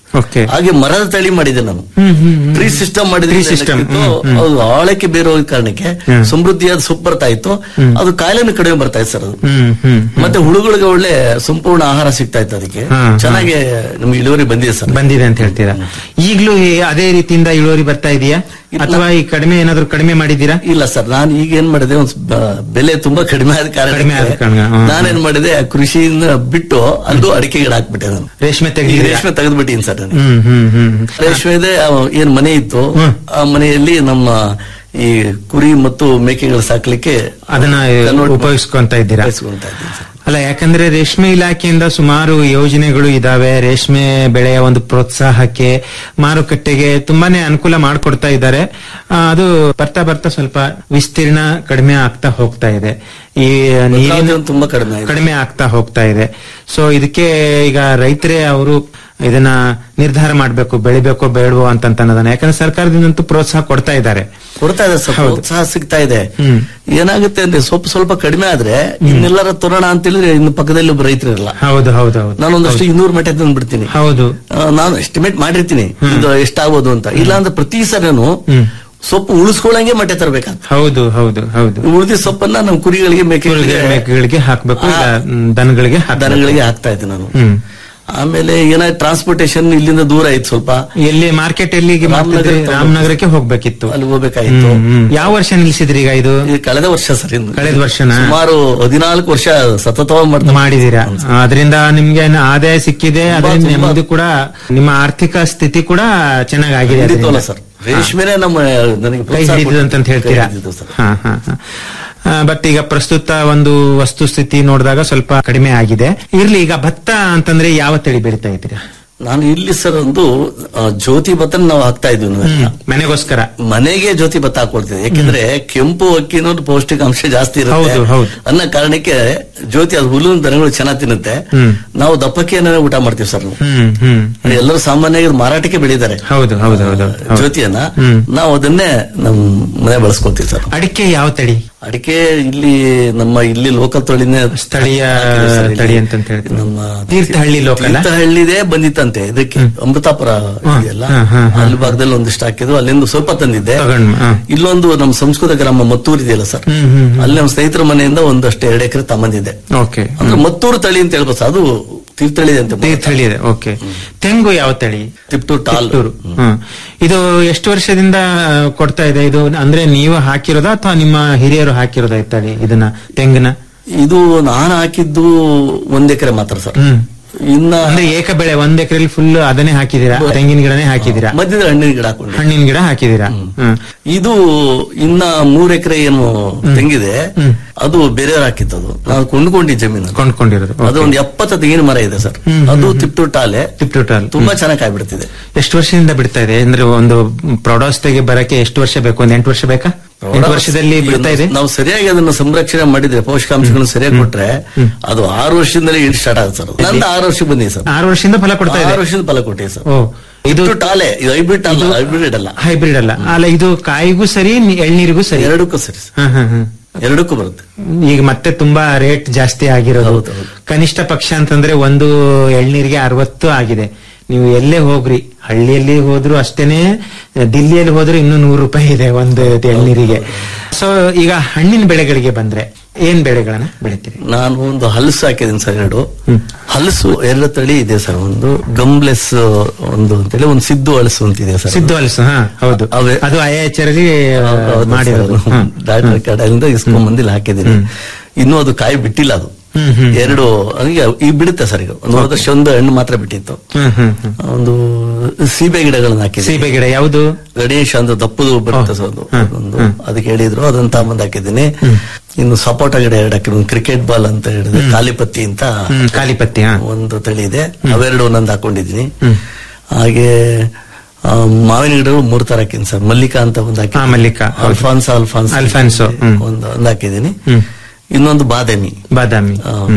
ಓಕೆ ಹಾಗೆ ಮರದ ತಳಿ ಮಾಡಿದೆ ನಾನು ಹ್ಮ್ ಹ್ಮ್ ಹ್ಮ್. ಟ್ರೀ ಸಿಸ್ಟಮ್ ಮಾಡಿದ್ರೆ Tree system, ಏನಾಗ್ತಿತ್ತು, ಹ್ಮ್, ಹ್ಮ್. ಅದು ಆಳಕ್ಕೆ ಬೇರೆ ಹೋದ ಕಾರಣಕ್ಕೆ ಹ್ಮ್. ಸಮೃದ್ಧಿಯಾದ ಸೊಪ್ಪು ಬರ್ತಾ ಇತ್ತು ಅದು ಕಾಯಿಲೆನೂ ಕಡಿಮೆ ಬರ್ತಾ ಇತ್ತು ಸರ್ ಅದು ಹ್ಮ್ ಹ್ಮ್ ಮತ್ತೆ ಹುಳುಗಳಿಗೆ ಒಳ್ಳೆ ಸಂಪೂರ್ಣ ಆಹಾರ ಸಿಗ್ತಾ ಇತ್ತು ಅದಕ್ಕೆ ಹಾ, ಹಾ. ಚೆನ್ನಾಗಿ ನಮ್ಗೆ ಇಳುವರಿ ಬಂದಿದೆ ಸರ್ ಬಂದಿದೆ ಅಂತ ಹೇಳ್ತೀರಾ ಈಗಲೂ ಅದೇ ರೀತಿಯಿಂದ ಇಳುವರಿ ಬರ್ತಾ ಇದೆಯಾ ಇಲ್ಲ. ಅಥವಾ ಈ ಕಡಿಮೆ ಏನಾದ್ರು ಕಡಿಮೆ ಮಾಡಿದ್ದೀರಾ ಇಲ್ಲ ಸರ್ ನಾನು ಈಗ ಏನ್ ಮಾಡಿದೆ ಒಂದ್ ಬ- ಬೆಲೆ ತುಂಬಾ ಕಡಿಮೆ ಆದ ಕಡಿಮೆ ಆದ ಕಾರಣ ಕಾರಣ, ಹಾ, ನಾನೇನ್ ಮಾಡಿದೆ ಕೃಷಿಯಿಂದ ಬಿಟ್ಟು ಅದು ಅಡಿಕೆ ಗಿಡ ಹಾಕ್ಬಿಟ್ಟೆ ನಾನು ರೇಷ್ಮೆ ಈ ತೆಗೆದಿದ್ದೀರಾ ರೇಷ್ಮೆ ತೆಗೆದ್ಬಿಟ್ಟಿನಿ ಸರ್ ನಾನು ಹ್ಮ್ ಹ್ಮ್ ಹ್ಮ್ ರೇಷ್ಮೆ ಇದೆ ಆ, ಏನ್ ಮನೆ ಇತ್ತು ಹ್ಮ್. ಆ ಮನೆಯಲ್ಲಿ ನಮ್ಮ ಈ ಕುರಿ ಮತ್ತು ಮೇಕೆಗಳು ಸಾಕ್ಲಿಕ್ಕೆ ಅದನ್ನ convert ಮಾಡಿ ಉಪಯೋಗಿಸ್ಕೊಂತ ಇದ್ದೀರಾ ಉಪಯೋಗಿಸ್ಕೊಂತಾ ಇದ್ದೀನಿ ಸರ್. ಅಲ್ಲ ಯಾಕಂದ್ರೆ ರೇಷ್ಮೆ ಇಲಾಖೆಯಿಂದ ಸುಮಾರು ಯೋಜನೆಗಳು ಇದಾವೆ ರೇಷ್ಮೆ ಬೆಳೆಯ ಒಂದು ಪ್ರೋತ್ಸಾಹಕ್ಕೆ ಮಾರುಕಟ್ಟೆಗೆ ತುಂಬಾನೇ ಅನುಕೂಲ ಮಾಡಿಕೊಡ್ತಾ ಇದ್ದಾರೆ ಆ, ಅದು ಬರ್ತಾ ಬರ್ತಾ ಸ್ವಲ್ಪ ವಿಸ್ತೀರ್ಣ ಕಡಿಮೆ ಆಗ್ತಾ ಹೋಗ್ತಾ ಇದೆ ಈ ನೀರಿನ ಭದ್ರಾವತಿಯಲ್ಲಿ ತುಂಬಾ ಕಡಿಮೆ ಆಗಿದೆ. ಕಡಿಮೆ ಆಗ್ತಾ ಹೋಗ್ತಾ ಇದೆ ಸೊ ಇದಕ್ಕೆ ಈಗ ರೈತರೇ ಅವರು ಇದನ್ನ ನಿರ್ಧಾರ ಮಾಡ್ಬೇಕು ಬೆಳಿಬೇಕೋ ಬೇಡವೋ ಅಂತ ಅನ್ನೋದನ್ನ ಯಾಕಂದ್ರೆ ಸರ್ಕಾರದಿಂದಂತೂ ಪ್ರೋತ್ಸಾಹ ಕೊಡ್ತಾ ಇದ್ದಾರೆ ಕೊಡ್ತಾ ಇದೆ ಸರ್ ಹೌದು. ಪ್ರೋತ್ಸಾಹ ಸಿಗ್ತಾ ಇದೆ ಹ್ಮ್. ಏನಾಗುತ್ತೆ ಅಂದ್ರೆ ಸ್ವಲ್ಪ ಸ್ವಲ್ಪ ಕಡಿಮೆ ಆದ್ರೆ ಇನ್ನೆಲ್ಲರ ತರೋಣ ಅಂತ ಹೇಳಿದ್ರೆ ಇನ್ನು ಪಕ್ಕದಲ್ಲಿ ಒಬ್ಬ ರೈತರು ಇರಲ್ಲ ಹೌದು ಹೌದು ಹೌದು ನಾನೊಂದಷ್ಟು ಇನ್ನೂರು ಮೆಟೆ ತಂದ್ಬಿಡ್ತೀನಿ ಹೌದು ಆ, ನಾನು ಎಸ್ಟಿಮೇಟ್ ಮಾಡಿರ್ತೀನಿ ಇದು ಎಷ್ಟಾಗ್ಬೋದು ಅಂತ ಇಲ್ಲ ಅಂದ್ರೆ ಪ್ರತಿ ಸರಿನು ಹ್ಮ್. ಸೊಪ್ಪು ಉಳಿಸ್ಕೊಳ್ಳಂಗೆ ಮಟ್ಟೆ ತರಬೇಕಂತ ಹೌದು ಹೌದು ಹೌದು ಉಳಿದ ಸೊಪ್ಪನ್ನ ನಮ್ಮ ಕುರಿಗಳಿಗೆ ಮೇಕೆಗಳಿಗೆ ಮೇಕೆಗಳಿಗೆ ಹಾಕ್ಬೇಕು ಇಲ್ಲ ಮ್, ದನಗಳಿಗೆ ಹಾಕ್ಬೇಕು. ದನಗಳಿಗೆ ಹಾಕ್ತಾ ಇದ್ದೆ ನಾನು ಹ್ಮ್ ಆಮೇಲೆ ಏನಾಯ್ತು ಟ್ರಾನ್ಸ್ಪೋರ್ಟೇಶನ್ ಇಲ್ಲಿಂದ ದೂರ ಆಯ್ತು ಸ್ವಲ್ಪ ಎಲ್ಲಿ ಮಾರ್ಕೆಟ್ ಎಲ್ಲಿಗೆ ರಾಮನಗರ ಮಾಡ್ತಿದ್ರಿ? ತಗೊಂಡು ರಾಮನಗರಕ್ಕೆ ಹೋಗ್ಬೇಕಿತ್ತು ಅಲ್ಲಿ ಹೋಗ್ಬೇಕಾಯ್ತು ಹ್ಮ್, ಹ್ಮ್. ಯಾವ ವರ್ಷ ನಿಲ್ಸಿದ್ರಿ ಈಗ ಇದು ಇದು ಕಳೆದ ವರ್ಷ ಸರ್ ಇನ್ನು. ಕಳೆದ ವರ್ಷನಾ? ಸುಮಾರು ಹದಿನಾಲ್ಕು ವರ್ಷ ಸತತವಾಗಿ ಮಾಡ್ತಾ ಮಾಡಿದೀರಾ ಅದರಿಂದ ನಿಮ್ಗೆ ಏನು ಆದಾಯ ಸಿಕ್ಕಿದೆ ತುಂಬಾ, ಅದರಿಂದ ತುಂಬಾ. ನೆಮ್ಮದಿ ಕೂಡ ನಿಮ್ಮ ಆರ್ಥಿಕ ಸ್ಥಿತಿ ಕೂಡ ಚೆನ್ನಾಗಾಗಿದೆ ಖಂಡಿತವಲ್ಲ ಅದರಿಂದ. ಸರ್ ರೇಷ್ಮೆನೆ ನಮ್ಮ ನನಗೆ ಕೈ ಪ್ರೋತ್ಸಾಹ ಹಿಡಿದಿದೆ ಅಂತ ಕೊಟ್ಟಿದ್ದು. ಹೇಳ್ತೀರಾ ಕೈ ಹಿಡಿದಿದ್ದು ಸರ್. ಹಾ ಹಾ ಹಾ ಬಟ್ ಈಗ ಪ್ರಸ್ತುತ ಒಂದು ವಸ್ತುಸ್ಥಿತಿ ನೋಡಿದಾಗ ಸ್ವಲ್ಪ ಕಡಿಮೆ ಆಗಿದೆ ಇರ್ಲಿ ಈಗ ಭತ್ತ ಅಂತಂದ್ರೆ ಯಾವ ತಳಿ ಬೆಳಿತಾ ಇದ್ದೀರಾ ನಾನು ಇಲ್ಲಿ ಸರ್ ಒಂದು ಆ, ಜ್ಯೋತಿ ಭತ್ತನ ನಾವು ಹಾಕ್ತಾ ಇದ್ವಿ ನಾವೆಲ್ಲ. ಹ್ಮ್, ಮನೆಗೋಸ್ಕರ ಮನೆಗೆ ಜ್ಯೋತಿ ಭತ್ತ ಹಾಕೊಳ್ತೀವಿ ಯಾಕೆಂದ್ರೆ ಕೆಂಪು ಅಕ್ಕಿ ಅನ್ನೋದು ಪೌಷ್ಟಿಕಾಂಶ ಜಾಸ್ತಿ ಇರುತ್ತೆ ಹೌದು, ಹೌದು. ಅನ್ನೋ ಕಾರಣಕ್ಕೆ ಜ್ಯೋತಿ ಅದು ಹುಲ್ಲಿನ ದನಗಳು ಚೆನ್ನಾಗಿ ತಿನ್ನುತ್ತೆ ಹ್ಮ್. ನಾವು ದಪ್ಪಕ್ಕಿಯನ್ನ ಊಟ ಮಾಡ್ತೀವಿ ಸರ್ ನಾವು ಹ್ಮ್ ಹ್ಮ್ ಎಲ್ಲರೂ ಸಾಮಾನ್ಯವಾಗಿ ಮಾರಾಟಕ್ಕೆ ಬೆಳೀತಾರೆ ಹೌದು ಹೌದು ಹೌದು ಹೌದು. ಜ್ಯೋತಿಯನ್ನ ಹ್ಮ್. ನಾವು ಅದನ್ನೇ ನಮ್ ಮನೆ ಬಳಸ್ಕೊತೀವಿ ಸರ್ ಅಡಿಕೆ ಯಾವ ತಳಿ ಅಡಿಕೆ ಇಲ್ಲಿ ನಮ್ಮ ಇಲ್ಲಿ ಲೋಕಲ್ ತಳಿನೇ ಸ್ಥಳೀಯ ಹಾಕಿದ್ದೀವಿ ಸರ್ ಇಲ್ಲಿ. ತಳಿ ಅಂತ ಹೇಳ್ತೀವಿ. ನಮ್ಮ ತೀರ್ಥಹಳ್ಳಿ ಲೋಕಲ್ ತೀರ್ಥಹಳ್ಳಿದೇ ಬಂದಿತ್ತಂತೆ ಇದಕ್ಕೆ ಅಮೃತಾಪುರ ಹಾ, ಇದೆಯಲ್ಲ ಹಾ, ಹಾ, ಹಾ. ಅಲ್ಲಿ ಭಾಗದಲ್ಲಿ ಒಂದಿಷ್ಟು ಹಾಕಿದ್ರು ಅಲ್ಲಿಂದ ಸ್ವಲ್ಪ ತಂದಿದ್ದೆ ತಗೊಂಡ್ ಹಾ. ಇಲ್ಲೊಂದು ನಮ್ಮ ಸಂಸ್ಕೃತ ಗ್ರಾಮ ಮತ್ತೂರು ಇದೆಯಲ್ಲ ಸರ್ ಹ್ಮ್, ಹ್ಮ್, ಹ್ಮ್. ಅಲ್ಲಿ ನಮ್ಮ ಸ್ನೇಹಿತರ ಮನೆಯಿಂದ ಒಂದಷ್ಟು ಎರಡು ಎಕರೆ ತಮ್ಮಂದಿದ್ದೆ ಓಕೆ ಅಂದ್ರೆ ಮತ್ತೂರು ತಳಿ ಅಂತ ಹೇಳ್ಬೋದು ಸರ್. ಅದು ತೀರ್ಥಹಳ್ಳಿ ಅಂತ ತೀರ್ಥಹಳ್ಳಿ ಇದೆ ಓಕೆ ತೆಂಗು ಯಾವ ತಳಿ ತಿಪ್ಟೂರು ಟಾಲ್ ತಿಪ್ಟೂರು. ಹ್ಮ್. ಇದು ಎಷ್ಟು ವರ್ಷದಿಂದ ಆ, ಕೊಡ್ತಾ ಇದೆ ಇದು ಅಂದ್ರೆ ನೀವು ಹಾಕಿರೋದಾ ಅಥವಾ ನಿಮ್ಮ ಹಿರಿಯರು ಹಾಕಿರೋದಾ ಈ ತಳಿ ಇದನ್ನ ತೆಂಗಿನ ಇದು ನಾನು ಹಾಕಿದ್ದು ಒಂದ್ ಎಕರೆ ಮಾತ್ರ ಸರ್ ಹ್ಮ್ ಇನ್ನ ಅಂದ್ರೆ ಏಕ ಬೆಳೆ ಒಂದ್ ಎಕರೆಲಿ ಫುಲ್ ಅದನ್ನೇ ಹಾಕಿದೀರಾ ತೆಂಗಿನ ಗಿಡನೇ ಹಾಕಿದೀರಾ ಮಧ್ಯದಲ್ಲಿ ಹಣ್ಣಿನ ಗಿಡ ಹಾಕೊಂಡೆ ಹಣ್ಣಿನ ಗಿಡ ಹಾಕಿದೀರಾ ಹ್ಮ್ ಇದು ಇನ್ನ ಮೂರ್ ಎಕರೆ ಏನು ತೆಂಗಿದೆ ಅದು ಬೇರೆಯವ್ರು ಹಾಕಿತ್ತದು ನಾವು ಕೊಂಡ್ಕೊಂಡಿದ್ದ ಜಮೀನು ಅದು. ಕೊಂಡ್ಕೊಂಡಿರೋದು ಅದು ಒಂದು ಎಪ್ಪತ್ತು ತೆಂಗಿನ ಮರ ಇದೆ ಸರ್ ಹ್ಮ್, ಹ್ಮ್, ಅದು ತಿಪ್ಟೂರು ಟಾಲೆ ತಿಪ್ಟೂಟಲ್ ತುಂಬಾ ಚೆನ್ನಾಗಿ ಕಾಯ್ಬಿಡ್ತಿದೆ ಎಷ್ಟು ವರ್ಷದಿಂದ ಬಿಡ್ತಾ ಇದೆ ಅಂದ್ರೆ ಒಂದು ಪ್ರೌಢಾವಸ್ಥೆಗೆ ಬರಕ್ಕೆ ಎಷ್ಟು ವರ್ಷ ಬೇಕು ಒಂದ್ ಎಂಟು ವರ್ಷ ಬೇಕಾ ಎಂಟು ವರ್ಷದಲ್ಲಿ ಬಿಡ್ತಾ ಇದೆ ನಾವು ಸರಿಯಾಗಿ ಅದನ್ನ ಸಂರಕ್ಷಣೆ ಮಾಡಿದ್ರೆ ಪೋಷಕಾಂಶಗಳನ್ನು ಸರಿಯಾಗಿ ಕೊಟ್ರೆ ಅದು ಆರು ವರ್ಷದಿಂದಲೇ ಇಳಿ ಸ್ಟಾರ್ಟ್ ಆಗುತ್ತೆ ಸರ್ ನಂದು ಆರು ವರ್ಷಕ್ಕೆ ಬಂದಿದೆ ಸರ್ ಆರು ವರ್ಷದಿಂದ ಫಲ ಕೊಡ್ತಾ ಇದೆ ಆರು ವರ್ಷದ ಫಲ ಕೊಟ್ಟಿದೆ ಸರ್ ಓ ಇದು ಇದು ಟಾಲೆ ಇದು ಹೈಬ್ರಿಡ್ ಅಲ್ಲ ಹೈಬ್ರಿಡ್ ಅಲ್ಲ ಹೈಬ್ರಿಡ್ ಅಲ್ಲ ಅಲ್ಲ ಇದು ಕಾಯಿಗೂ ಸರಿ ನಿ- ಎಳ್ನೀರಿಗೂ ಸರಿ ಎರಡಕ್ಕೂ ಸರಿ ಸರ್. ಹ, ಹ, ಹ. ಎರಡಕ್ಕೂ ಬರುತ್ತೆ ಈಗ ಮತ್ತೆ ತುಂಬಾ ರೇಟ್ ಜಾಸ್ತಿ ಆಗಿರೋದು ಹೌದು, ಹೌದು. ಕನಿಷ್ಠ ಪಕ್ಷ ಅಂತಂದ್ರೆ ಒಂದು ಎಳ್ನೀರಿಗೆ ಅರವತ್ತು ಆಗಿದೆ ನೀವು ಎಲ್ಲೇ ಹೋಗ್ರಿ ಹಳ್ಳಿಯಲ್ಲಿ ಹೋದ್ರು ಅಷ್ಟೇನೆ ದಿಲ್ಲಿಯಲ್ಲಿ ಹೋದ್ರು ಇನ್ನೂ ನೂರು ರೂಪಾಯಿ ಇದೆ ಒಂದು ಎಳ್ನೀರಿಗೆ ಸೊ ಈಗ ಹಣ್ಣಿನ ಬೆಳೆಗಳಿಗೆ ಬಂದ್ರೆ ಏನ್ ಬೆಳೆಗಳನ್ನ ಬೆಳಿತೀರಿ ನಾನು ಒಂದು ಹಲಸು ಹಾಕಿದ್ದೀನಿ ಸರ್ ಎರಡು ಹಲಸು ಎರಡು ತಳಿ ಇದೆ ಸರ್ ಒಂದು ಗಮ್ಲೆಸ್ ಒಂದು ಅಂತೇಳಿ ಒಂದು ಸಿದ್ದು ಹಲಸು ಅಂತಿದೆ ಸರ್ ಸಿದ್ದು ಹಲಸು ಹಾ ಹೌದು ಅವೇ- ಅದು ಐ ಎಚ್ ಅಲ್ಲಿ ಹೌದು ಮಾಡಿರೋದು ಸರ್. ಹಾ. ಡಾಕ್ಟರ್ ಕಡೆಯಿಂದ ಇಸ್ಕೊಂಡ್ ಬಂದಿಲ್ಲ ಹಾಕಿದ್ದೀನಿ ಇನ್ನೂ ಅದು ಕಾಯಿ ಬಿಟ್ಟಿಲ್ಲ ಅದು ಹ್ಮ್, ಹ್ಮ್. ಎರಡು ಈಗ ಈಗ ಬಿಡುತ್ತೆ ಸರ್ ಈಗ ಒಂದು ಹೋದ ವರ್ಷ ಒಂದು ಹಣ್ಣು ಮಾತ್ರ ಬಿಟ್ಟಿತ್ತು ಹ್ಮ್ ಹ್ಮ್ ಹ್ಮ್ ಒಂದು ಸೀಬೆ ಗಿಡಗಳನ್ನ ಹಾಕಿದ್ದೀನಿ ಸೀಬೆ ಗಿಡ ಯಾವುದು ಗಣೇಶ ಅಂತ ದಪ್ಪದು ಬರುತ್ತೆ ಸರ್ ಅದು ಹ್ಮ್, ಒಂದು ಹ್ಮ್. ಅದಕ್ಕೆ ಹೇಳಿದ್ರು ಅದನ್ನ ತಗೊಂಬಂದ್ ಹಾಕಿದ್ದೀನಿ ಇನ್ನು ಸಪೋಟ ಗಿಡ ಎರಡು ಹಾಕಿದ್ರು ಒಂದು ಕ್ರಿಕೆಟ್ ಬಾಲ್ ಅಂತ ಹೇಳಿದ್ರೆ ಕಾಲಿಪತ್ತಿ ಅಂತ ಹ್ಮ್ ಕಾಲಿಪತ್ತಿ ಹಾ ಒಂದು ತಳಿ ಇದೆ ಅವೆರಡು ಒಂದೊಂದು ಹಾಕೊಂಡಿದ್ದೀನಿ ಹ್ಮ್. ಹಾಗೆ ಆ, ಮಾವಿನ ಗಿಡಗಳು ಮೂರ್ ತರ ಹಾಕಿದ್ದೀನಿ ಸರ್ ಮಲ್ಲಿಕಾ ಅಂತ ಒಂದು ಹಾಕಿ ಹಾ, ಮಲ್ಲಿಕಾ, ಹೌದು. ಅಲ್ಫಾನ್ಸ್ ಅಲ್ಫಾನ್ಸ್ ಅಲ್ಫಾನ್ಸೋ, ಹ್ಮ್. ಒಂದು ಒಂದು ಹಾಕಿದ್ದೀನಿ ಹ್ಮ್. ಇನ್ನೊಂದು ಬಾದಾಮಿ ಬಾದಾಮಿ ಆ, ಹ್ಮ್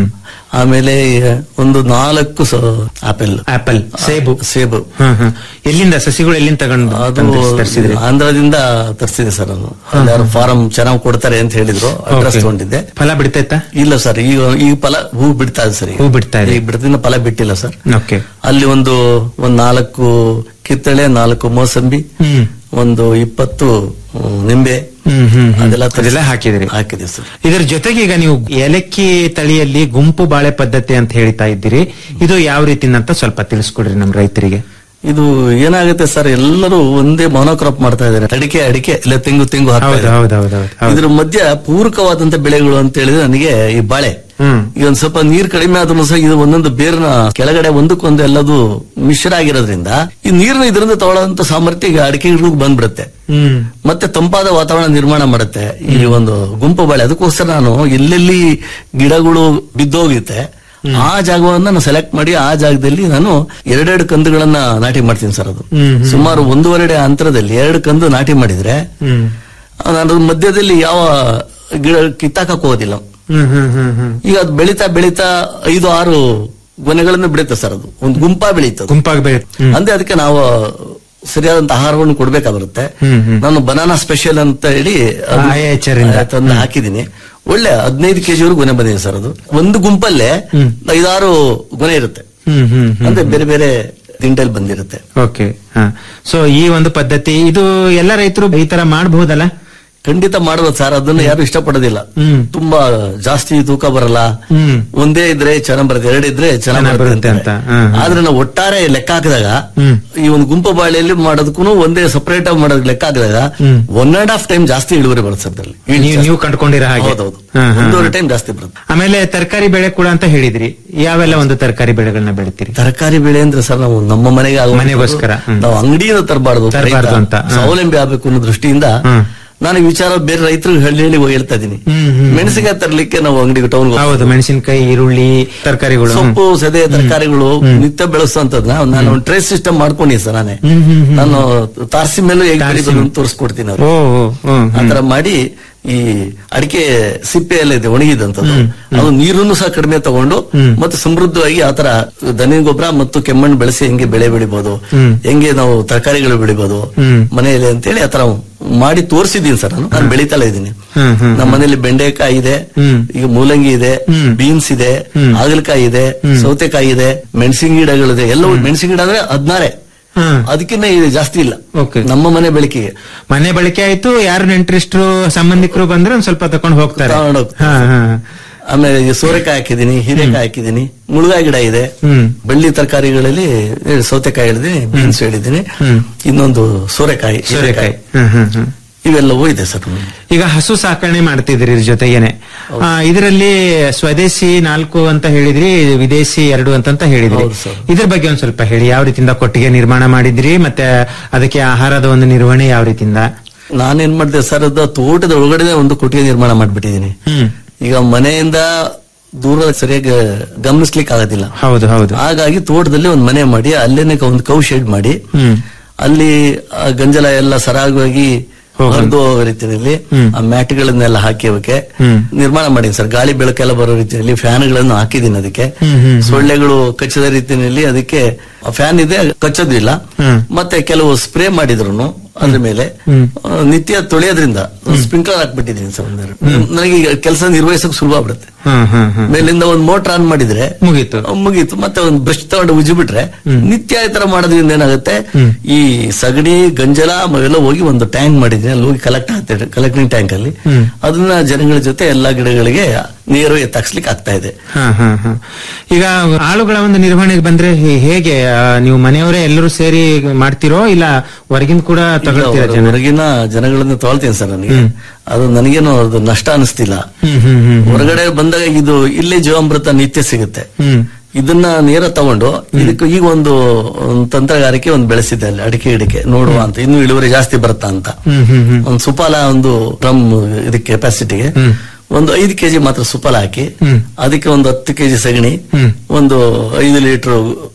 ಆಮೇಲೆ ಒಂದು ನಾಲ್ಕು ಸ- ಆಪಲ್ ಆಪಲ್ ಸೇಬು ಸೇಬು ಹ್ಮ್ ಹ್ಮ್ ಎಲ್ಲಿಂದ ಸಸಿಗಳು ಎಲ್ಲಿಂದ ತಗೊಂಡು ಅದು ತಂದು ತರಿಸಿದ್ರಿ ಆಂಧ್ರದಿಂದ ತರಿಸಿದೆ ಸರ್ ನಾನು ಯಾರು ಫಾರಂ ಚೆನ್ನಾಗಿ ಕೊಡ್ತಾರೆ ಅಂತ ಹೇಳಿದ್ರು ಅಡ್ರೆಸ್ Okay. ತಗೊಂಡಿದ್ದೆ ಫಲ ಬಿಡ್ತೈತಾ ಇಲ್ಲ ಸರ್ ಈಗ ಈಗ ಫಲ ಹೂ ಬಿಡ್ತಾ ಇದೆ ಸರ್ ಈಗ. ಹೂ ಬಿಡ್ತಾ ಇದೆ. ಈಗ ಬಿಡ್ತಿನ ಫಲ ಬಿಟ್ಟಿಲ್ಲ ಸರ್ ಓಕೆ ಅಲ್ಲಿ ಒಂದು ಒಂದ್ ನಾಲ್ಕು ಕಿತ್ತಳೆ ನಾಲ್ಕು ಮೋಸಂಬಿ ಹ್ಮ್ ಒಂದು ಇಪ್ಪತ್ತು ಹ್ಮ್, ನಿಂಬೆ ಹ್ಮ್ ಹ್ಮ್ ಹ್ಮ್. ಅದೆಲ್ಲ ತರಿಸಿ- ಅದೆಲ್ಲ ಹಾಕಿದಿರಿ ಹಾಕಿದೆ ಸರ್ ಇದರ ಜೊತೆಗೆ ಈಗ ನೀವು ಏಲಕ್ಕಿ ತಳಿಯಲ್ಲಿ ಗುಂಪು ಬಾಳೆ ಪದ್ಧತಿ ಅಂತ ಹೇಳ್ತಾ ಇದ್ದೀರಿ ಇದು ಯಾವ ರೀತಿ ಅಂತ ಸ್ವಲ್ಪ ತಿಳಿಸ್ಕೊಡ್ರಿ ನಮ್ ರೈತರಿಗೆ ಇದು ಏನಾಗುತ್ತೆ ಸರ್ ಎಲ್ಲರೂ ಒಂದೇ ಮೊನೋಕ್ರಾಪ್ ಮಾಡ್ತಾ ಇದ್ದಾರೆ ಅಡಿಕೆ ಅಡಿಕೆ ಇಲ್ಲ ತೆಂಗು ತೆಂಗು ಹಾಕ್ತಾ ಹೌದು ಇದ್ದಾರೆ. ಹೌದು ಹೌದು ಹೌದು ಹೌದು. ಇದ್ರ ಮಧ್ಯ ಪೂರಕವಾದಂತ ಬೆಳೆಗಳು ಅಂತ ಹೇಳಿದ್ರೆ ನನಗೆ ಈ ಬಾಳೆ ಹ್ಮ್ ಈಗ ಒಂದ್ ಸ್ವಲ್ಪ ನೀರ್ ಕಡಿಮೆ ಆದ್ರೂ ಸಹ ಇದು ಒಂದೊಂದು ಬೇರ್ನ ಕೆಳಗಡೆ ಒಂದಕ್ಕೊಂದು ಎಲ್ಲದು ಮಿಶ್ರ ಆಗಿರೋದ್ರಿಂದ ಈ ನೀರನ್ನ ಇದರಿಂದ ತಗೊಳ್ಳೋಂತ ಸಾಮರ್ಥ್ಯ ಈಗ ಅಡಿಕೆ ಗಿಡಗಳಿಗೆ ಬಂದ್ಬಿಡುತ್ತೆ ಹ್ಮ್ ಮತ್ತೆ ತಂಪಾದ ವಾತಾವರಣ ನಿರ್ಮಾಣ ಮಾಡುತ್ತೆ ಈ ಒಂದು ಗುಂಪು ಬಾಳೆ ಅದಕ್ಕೋಸ್ಕರ ನಾನು ಎಲ್ಲೆಲ್ಲಿ ಗಿಡಗಳು ಬಿದ್ದೋಗುತ್ತೆ ಆ ಜಾಗವನ್ನ ನಾನು ಸೆಲೆಕ್ಟ್ ಮಾಡಿ ಆ ಜಾಗದಲ್ಲಿ ನಾನು ಎರಡೆರಡು ಕಂದುಗಳನ್ನ ನಾಟಿ ಮಾಡ್ತೀನಿ ಸರ್ ಅದು ಹ್ಮ್, ಹ್ಮ್. ಸುಮಾರು ಒಂದೂವರೆ ಅಡಿ ಅಂತರದಲ್ಲಿ ಎರಡು ಕಂದು ನಾಟಿ ಮಾಡಿದ್ರೆ ಹ್ಮ್ ನಾನು ಅದ್ರ ಮಧ್ಯದಲ್ಲಿ ಯಾವ ಗಿಡ ಕಿತ್ತಾಕಕ್ ಹೋಗೋದಿಲ್ಲ ಹ್ಮ್ ಹ್ಮ್ ಹ್ಮ್ ಹ್ಮ್ ಈಗ ಅದು ಬೆಳೀತಾ ಬೆಳೀತಾ ಐದು ಆರು ಗೊನೆಗಳನ್ನು ಬೆಳೀತೆ ಸರ್ ಅದು ಒಂದು ಗುಂಪಾ ಬೆಳೀತದೆ ಗುಂಪಾಗಿ ಬೆಳೆ ಹ್ಮ್ ಅಂದ್ರೆ ಅದಕ್ಕೆ ನಾವು ಸರಿಯಾದಂತ ಆಹಾರವನ್ನು ಕೊಡ್ಬೇಕಾಗಿರುತ್ತೆ ಹ್ಮ್, ಹ್ಮ್. ನಾನು ಬನಾನಾ ಸ್ಪೆಷಲ್ ಅಂತ ಹೇಳಿ ಅದು ಆ, IHR ಇಂದ. ತಂದು ಹಾಕಿದೀನಿ ಒಳ್ಳೆ ಹದಿನೈದು ಕೆಜಿವರೆಗೂ ಗೊನೆ ಬಂದಿದೆ ಸರ್ ಅದು ಒಂದು ಗುಂಪಲ್ಲೇ ಹ್ಮ್. ಐದಾರು ಗೊನೆ ಇರುತ್ತೆ ಹ್ಮ್ ಹ್ಮ್ ಹ್ಮ್ ಅಂದ್ರೆ ಬೇರೆ ಬೇರೆ ದಿಂಡಲ್ಲಿ ಬಂದಿರುತ್ತೆ ಓಕೆ ಹಾ ಸೊ ಈ ಒಂದು ಪದ್ಧತಿ ಇದು ಎಲ್ಲ ರೈತರು ಈ ತರ ಮಾಡಬಹುದಲ್ಲ ಖಂಡಿತ ಮಾಡ್ಬೋದು ಸರ್ ಅದನ್ನ ಯಾರು ಇಷ್ಟಪಡೋದಿಲ್ಲ ಹ್ಮ್. ತುಂಬಾ ಜಾಸ್ತಿ ತೂಕ ಬರಲ್ಲ ಹ್ಮ್ ಒಂದೇ ಇದ್ರೆ ಚೆನ್ನಾಗ್ ಬರುತ್ತೆ ಎರಡಿದ್ರೆ ಚೆನ್ನಾಗ್ ಚೆನ್ನಾಗ್ ಬರುತ್ತೆ ಬರುತ್ತೆ ಅಂತಾರೆ. ಅಂತ. ಹ್ಮ್, ಹ್ಮ್. ಆದ್ರೆ ನಾವು ಒಟ್ಟಾರೆ ಲೆಕ್ಕ ಹಾಕಿದಾಗ ಹ್ಮ್. ಈ ಒಂದು ಗುಂಪು ಬಾಳೆಯಲ್ಲಿ ಮಾಡೋದಕ್ಕೂ ಒಂದೇ ಸಪರೇಟ್ ಆಗಿ ಮಾಡೋದ್ ಲೆಕ್ಕ ಹಾಕಿದಾಗ ಹ್ಮ್. ಒನ್ ಅಂಡ್ ಹಾಫ್ ಟೈಮ್ ಜಾಸ್ತಿ ಇಳುವರಿ ಬರುತ್ತೆ ಸರ್ ಅದ್ರಲ್ಲಿ. ಇಳುವರಿ ನೀವು ಜಾಸ್ತಿ. ನೀವು ಕಂಡ್ಕೊಂಡಿರೋ ಹಾಗೆ ಹೌದೌದು ಹಾ, ಹಾ, ಒಂದೂವರೆ ಹಾ. ಟೈಮ್ ಜಾಸ್ತಿ ಬರುತ್ತೆ ಆಮೇಲೆ ತರಕಾರಿ ಬೆಳೆ ಕೂಡ ಅಂತ ಹೇಳಿದ್ರಿ ಯಾವೆಲ್ಲ ಒಂದು ತರಕಾರಿ ಬೆಳೆಗಳನ್ನ ಬೆಳಿತೀರಿ ತರಕಾರಿ ಬೆಳೆ ಅಂದ್ರೆ ಸರ್ ನಾವು ನಮ್ಮ ಮನೆಗೆ ಆಗುವಂಥದ್ದು ಮನೆಗೋಸ್ಕರ, ಹ್ಮ್. ನಾವು ಅಂಗಡಿಯಿಂದ ತರಬಾರ್ದು ತರ್ಬಾರ್ದು ಅಂತ, ಹಾ. ಸ್ವಾವಲಂಬಿ ಆಗ್ಬೇಕು ಅನ್ನೋ ದೃಷ್ಟಿಯಿಂದ ಹ್ಮ್. ನಾನು ಈ ವಿಚಾರ ಬೇರೆ ರೈತರಿಗೆ ಹಳ್ಳಿ ಹಳ್ಳಿ ಹೋಗಿ ಹೇಳ್ತಾ ಇದೀನಿ ಹ್ಮ್, ಹ್ಮ್. ಮೆಣಸಿನಕಾಯಿ ತರ್ಲಿಕ್ಕೆ ನಾವು ಅಂಗಡಿಗೆ ಟೌನ್ ಹೌದು ಮೆಣಸಿನಕಾಯಿ ಈರುಳ್ಳಿ ತರಕಾರಿಗಳು ಸೊಪ್ಪು ಸದೆ ತರಕಾರಿಗಳು ನಿತ್ಯ ಬೆಳೆಸುವಂತದ್ನ ನಾನು ಒಂದು ಟ್ರೇಸ್ ಸಿಸ್ಟಮ್ ಮಾಡ್ಕೊಂಡಿದ್ದೆ ಸರ್ ನಾನೇ ಹ್ಮ್, ಹ್ಮ್, ಹ್ಮ್. ನಾನು ತಾರಸಿ ಮೇಲೂ ಹೇಗೆ ತಾರಸಿ ಬೆಳಿಬೋದು ಅಂತ ಮೇಲೆ. ತೋರಿಸ್ಕೊಡ್ತೀನಿ ಓ ಅವ್ರಿಗೆ ಓ, ಹ್ಮ್, ಹ್ಮ್. ಆತರ ಮಾಡಿ ಈ ಅಡಿಕೆ ಸಿಪ್ಪೆ ಎಲ್ಲ ಇದೆ ಒಣಗಿದಂತದ್ದು ಅದು ನೀರನ್ನು ಸಹ ಕಡಿಮೆ ತಗೊಂಡು ಹ್ಮ್. ಮತ್ತೆ ಸಮೃದ್ಧವಾಗಿ ಆತರ ದನಿ ಗೊಬ್ಬರ ಮತ್ತು ಕೆಮ್ಮಣ್ಣು ಬೆಳೆಸಿ ಹೆಂಗೆ ಬೆಳೆ ಬೆಳಿಬಹುದು ಹ್ಮ್. ಹೆಂಗೆ ನಾವು ತರಕಾರಿಗಳು ಬೆಳಿಬಹುದು ಹ್ಮ್. ಮನೆಯಲ್ಲಿ ಅಂತೇಳಿ ಆತರ ಮಾಡಿ ತೋರಿಸಿದ್ದೀನಿ ಸರ್ ನಾನು ನಾನು ಬೆಳಿತಲೇ ಇದ್ದೀನಿ ಹ್ಮ್, ಹ್ಮ್. ನಮ್ಮ ಮನೇಲಿ ಬೆಂಡೆಕಾಯಿ ಇದೆ ಹ್ಮ್. ಈಗ ಮೂಲಂಗಿ ಇದೆ ಹ್ಮ್. ಬೀನ್ಸ್ ಇದೆ ಹ್ಮ್. ಹಾಗಲಕಾಯಿ ಇದೆ ಸೌತೆಕಾಯಿ ಇದೆ ಮೆಣಸಿನ ಗಿಡಗಳಿದೆ ಎಲ್ಲವೂ ಮೆಣಸಿನ ಗಿಡ ಅಂದ್ರೆ ಹದಿನಾರೇ ಹ್ಮ್. ಅದಕ್ಕಿಂತ ಇದು ಜಾಸ್ತಿ ಇಲ್ಲ Okay. ನಮ್ಮ ಮನೆ ಬೆಳಕಿಗೆ ಮನೆ ಬಳಕೆ ಆಯ್ತು ಯಾರು ನೆಂಟರಿಷ್ಟರು ಸಂಬಂಧಿಕರು ಬಂದ್ರೆ ಒಂದ್ ಸ್ವಲ್ಪ ತಕೊಂಡು ಹೋಗ್ತಾರೆ ತಗೊಂಡ್ ಹೋಗ್ತಾರೆ. ಹಾ, ಹಾ. ಆಮೇಲೆ ಈ ಸೋರೆಕಾಯಿ ಹಾಕಿದೀನಿ ಹೀರೆಕಾಯಿ ಹಾಕಿದೀನಿ ಮುಳುಗಾಯಿ ಗಿಡ ಇದೆ ಹ್ಮ್. ಬಳ್ಳಿ ತರಕಾರಿಗಳಲ್ಲಿ ಏ, ಸೌತೆಕಾಯಿ ಹೇಳಿದೀನಿ ಬೀನ್ಸ್ ಹೇಳಿದೀನಿ ಹ್ಮ್. ಇನ್ನೊಂದು ಸೋರೆಕಾಯಿ ಸೋರೆಕಾಯಿ ಹೀರೆಕಾಯಿ ಹ್ಮ್ ಹ್ಮ್ ಹ್ಮ್ ಇವೆಲ್ಲವೂ ಇದೆ ಸರ್ ಈಗ ಹಸು ಸಾಕಣೆ ಮಾಡ್ತಿದ್ರಿ ಇದ್ರ ಜೊತೆಗೇನೆ ಆ, ಇದರಲ್ಲಿ ಸ್ವದೇಶಿ ನಾಲ್ಕು ಅಂತ ಹೇಳಿದ್ರಿ ವಿದೇಶಿ ಎರಡು ಅಂತಂತ ಹೇಳಿದ್ರಿ ಹೌದು ಸರ್. ಇದ್ರ ಬಗ್ಗೆ ಒಂದ್ ಸ್ವಲ್ಪ ಹೇಳಿ ಯಾವ ರೀತಿಯಿಂದ ಕೊಟ್ಟಿಗೆ ನಿರ್ಮಾಣ ಮಾಡಿದ್ರಿ ಮತ್ತೆ ಅದಕ್ಕೆ ಆಹಾರದ ಒಂದು ನಿರ್ವಹಣೆ ಯಾವ ರೀತಿಯಿಂದ ನಾನೇನ್ ಮಾಡಿದೆ ಸರ್ ಅದು ತೋಟದ ಒಳಗಡೆ ಒಂದು ಕೊಟ್ಟಿಗೆ ನಿರ್ಮಾಣ ಮಾಡ್ಬಿಟ್ಟಿದೀನಿ ಹ್ಮ್ ಈಗ ಮನೆಯಿಂದ ದೂರ ಸರಿಯಾಗಿ ಗಮನಿಸ್ಲಿಕ್ಕೆ ಆಗೋದಿಲ್ಲ ಹೌದು ಹೌದು ಹಾಗಾಗಿ ತೋಟದಲ್ಲಿ ಒಂದು ಮನೆ ಮಾಡಿ ಅಲ್ಲೇನೆ ಒಂದು ಕೌ ಶೆಡ್ ಮಾಡಿ ಹ್ಮ್ ಅಲ್ಲಿ ಆ ಗಂಜಲ ಎಲ್ಲ ಸರಾಗವಾಗಿ ಹೋಗು. ಹರಿದು ಹೋಗೋ ರೀತಿಯಲ್ಲಿ ಹ್ಮ್. ಆ ಮ್ಯಾಟ್ಗಳನ್ನೆಲ್ಲ ಹಾಕಿ ಅವಕ್ಕೆ ಹ್ಮ್. ನಿರ್ಮಾಣ ಮಾಡಿದ್ದೀನಿ ಸರ್ ಗಾಳಿ ಬೆಳಕೆಲ್ಲ ಬರೋ ರೀತಿಯಲ್ಲಿ ಫ್ಯಾನ್ಗಳನ್ನು ಹಾಕಿದ್ದೀನಿ ಅದಕ್ಕೆ ಹ್ಮ್, ಹ್ಮ್, ಹ್ಮ್. ಸೊಳ್ಳೆಗಳು ಕಚ್ಚದ ರೀತಿಯಲ್ಲಿ ಅದಕ್ಕೆ ಫ್ಯಾನ್ ಇದೆ ಕಚ್ಚೋದಿಲ್ಲ ಹ್ಮ್. ಮತ್ತೆ ಕೆಲವು ಸ್ಪ್ರೇ ಮಾಡಿದ್ರು ಅದ್ರ ಮೇಲೆ ಹ್ಮ್. ಆ, ನಿತ್ಯ ತೊಳೆಯೋದ್ರಿಂದ ಸ್ಪ್ರಿಂಕ್ಲರ್ ಹಾಕ್ಬಿಟ್ಟಿದ್ದೀನಿ ಸರ್ ಒಂದೆರಡು ನನಗೆ ಈಗ ಕೆಲಸ ನಿರ್ವಹಿಸಕ್ ಸುಲಭ ಆಗ್ಬಿಡುತ್ತೆ ಹ್ಮ್ ಹ್ಮ್ ಹ್ಮ್ ಮೇಲಿಂದ ಒಂದು ಮೋಟರ್ ಆನ್ ಮಾಡಿದ್ರೆ ಮುಗೀತು ಅಹ್, ಮುಗೀತು ಮತ್ತೆ ಒಂದು ಬ್ರಷ್ ತಗೊಂಡು ಉಜ್ಜಿ ಬಿಟ್ರೆ ಹ್ಮ್. ನಿತ್ಯ ಈ ತರ ಮಾಡೋದ್ರಿಂದ ಏನಾಗುತ್ತೆ ಹ್ಮ್. ಈ ಸಗಣಿ ಗಂಜಲ ಅವೆಲ್ಲ ಹೋಗಿ ಒಂದು ಟ್ಯಾಂಕ್ ಮಾಡಿದ್ದೀನಿ ಅಲ್ಲಿ ಹೋಗಿ ಕಲೆಕ್ಟ್ ಆಗ್ತದೆ ಕಲೆಕ್ಟಿಂಗ್ ಟ್ಯಾಂಕ್ ಅಲ್ಲಿ ಹ್ಮ್. ಅದನ್ನ ಜನಗಳ ಜೊತೆ ಎಲ್ಲಾ ಗಿಡಗಳಿಗೆ ನೀರು ಎತ್ತಾಕ್ಸ್ಲಿಕ್ಕೆ ಆಗ್ತಾ ಇದೆ ಹಾ, ಹಾ, ಹಾ. ಈಗ ಆಳುಗಳ ಒಂದು ನಿರ್ವಹಣೆಗೆ ಬಂದ್ರೆ ಹೇ- ಹೇಗೆ ಆ, ನೀವು ಮನೆಯವರೇ ಎಲ್ಲರೂ ಸೇರಿ ಮಾಡ್ತಿರೋ ಇಲ್ಲ ಹೊರಗಿನ ಕೂಡ ತಗೊಳ್ತೀರಾ ಈಗ ಜನ ಹೊರಗಿನ ಜನಗಳನ್ನ ತೊಳ್ತೀನಿ ಸರ್ ನನಗೆ ಹ್ಮ್. ಅದು ನನಗೇನು ಅದು ನಷ್ಟ ಅನಿಸ್ತಿಲ್ಲ ಹ್ಮ್ ಹ್ಮ್ ಹ್ಮ್ ಹೊರಗಡೆ ಬಂದಾಗ ಇದು ಇಲ್ಲೇ ಜೀವಾಮೃತ ನಿತ್ಯ ಸಿಗುತ್ತೆ ಹ್ಮ್ ಇದನ್ನ ನೇರ ತಗೊಂಡು ಇದಕ್ಕೆ ಈಗ ಒಂದು ಒಂದು ತಂತ್ರಗಾರಿಕೆ ಒಂದು ಬೆಳೆಸಿದೆ ಅಲ್ಲಿ ಅಡಿಕೆ ಗಿಡಕ್ಕೆ ನೋಡುವ ಅಂತ ಇನ್ನು ಇಳುವರಿ ಜಾಸ್ತಿ ಬರುತ್ತಾ ಅಂತ ಹ್ಮ್ ಹ್ಮ್ ಹ್ಮ್ ಒಂದು ಸುಪಾಲ ಒಂದು ಡ್ರಮ್ ಇದಕ್ಕೆ ಕೆಪಾಸಿಟಿಗೆ ಹ್ಮ್. ಒಂದು ಐದು ಕೆಜಿ ಮಾತ್ರ ಸುಪಾಲ ಹಾಕಿ ಹ್ಮ್. ಅದಕ್ಕೆ ಒಂದು ಹತ್ತು ಕೆಜಿ ಸಗಣಿ ಹ್ಮ್. ಒಂದು ಐದು ಲೀಟರ್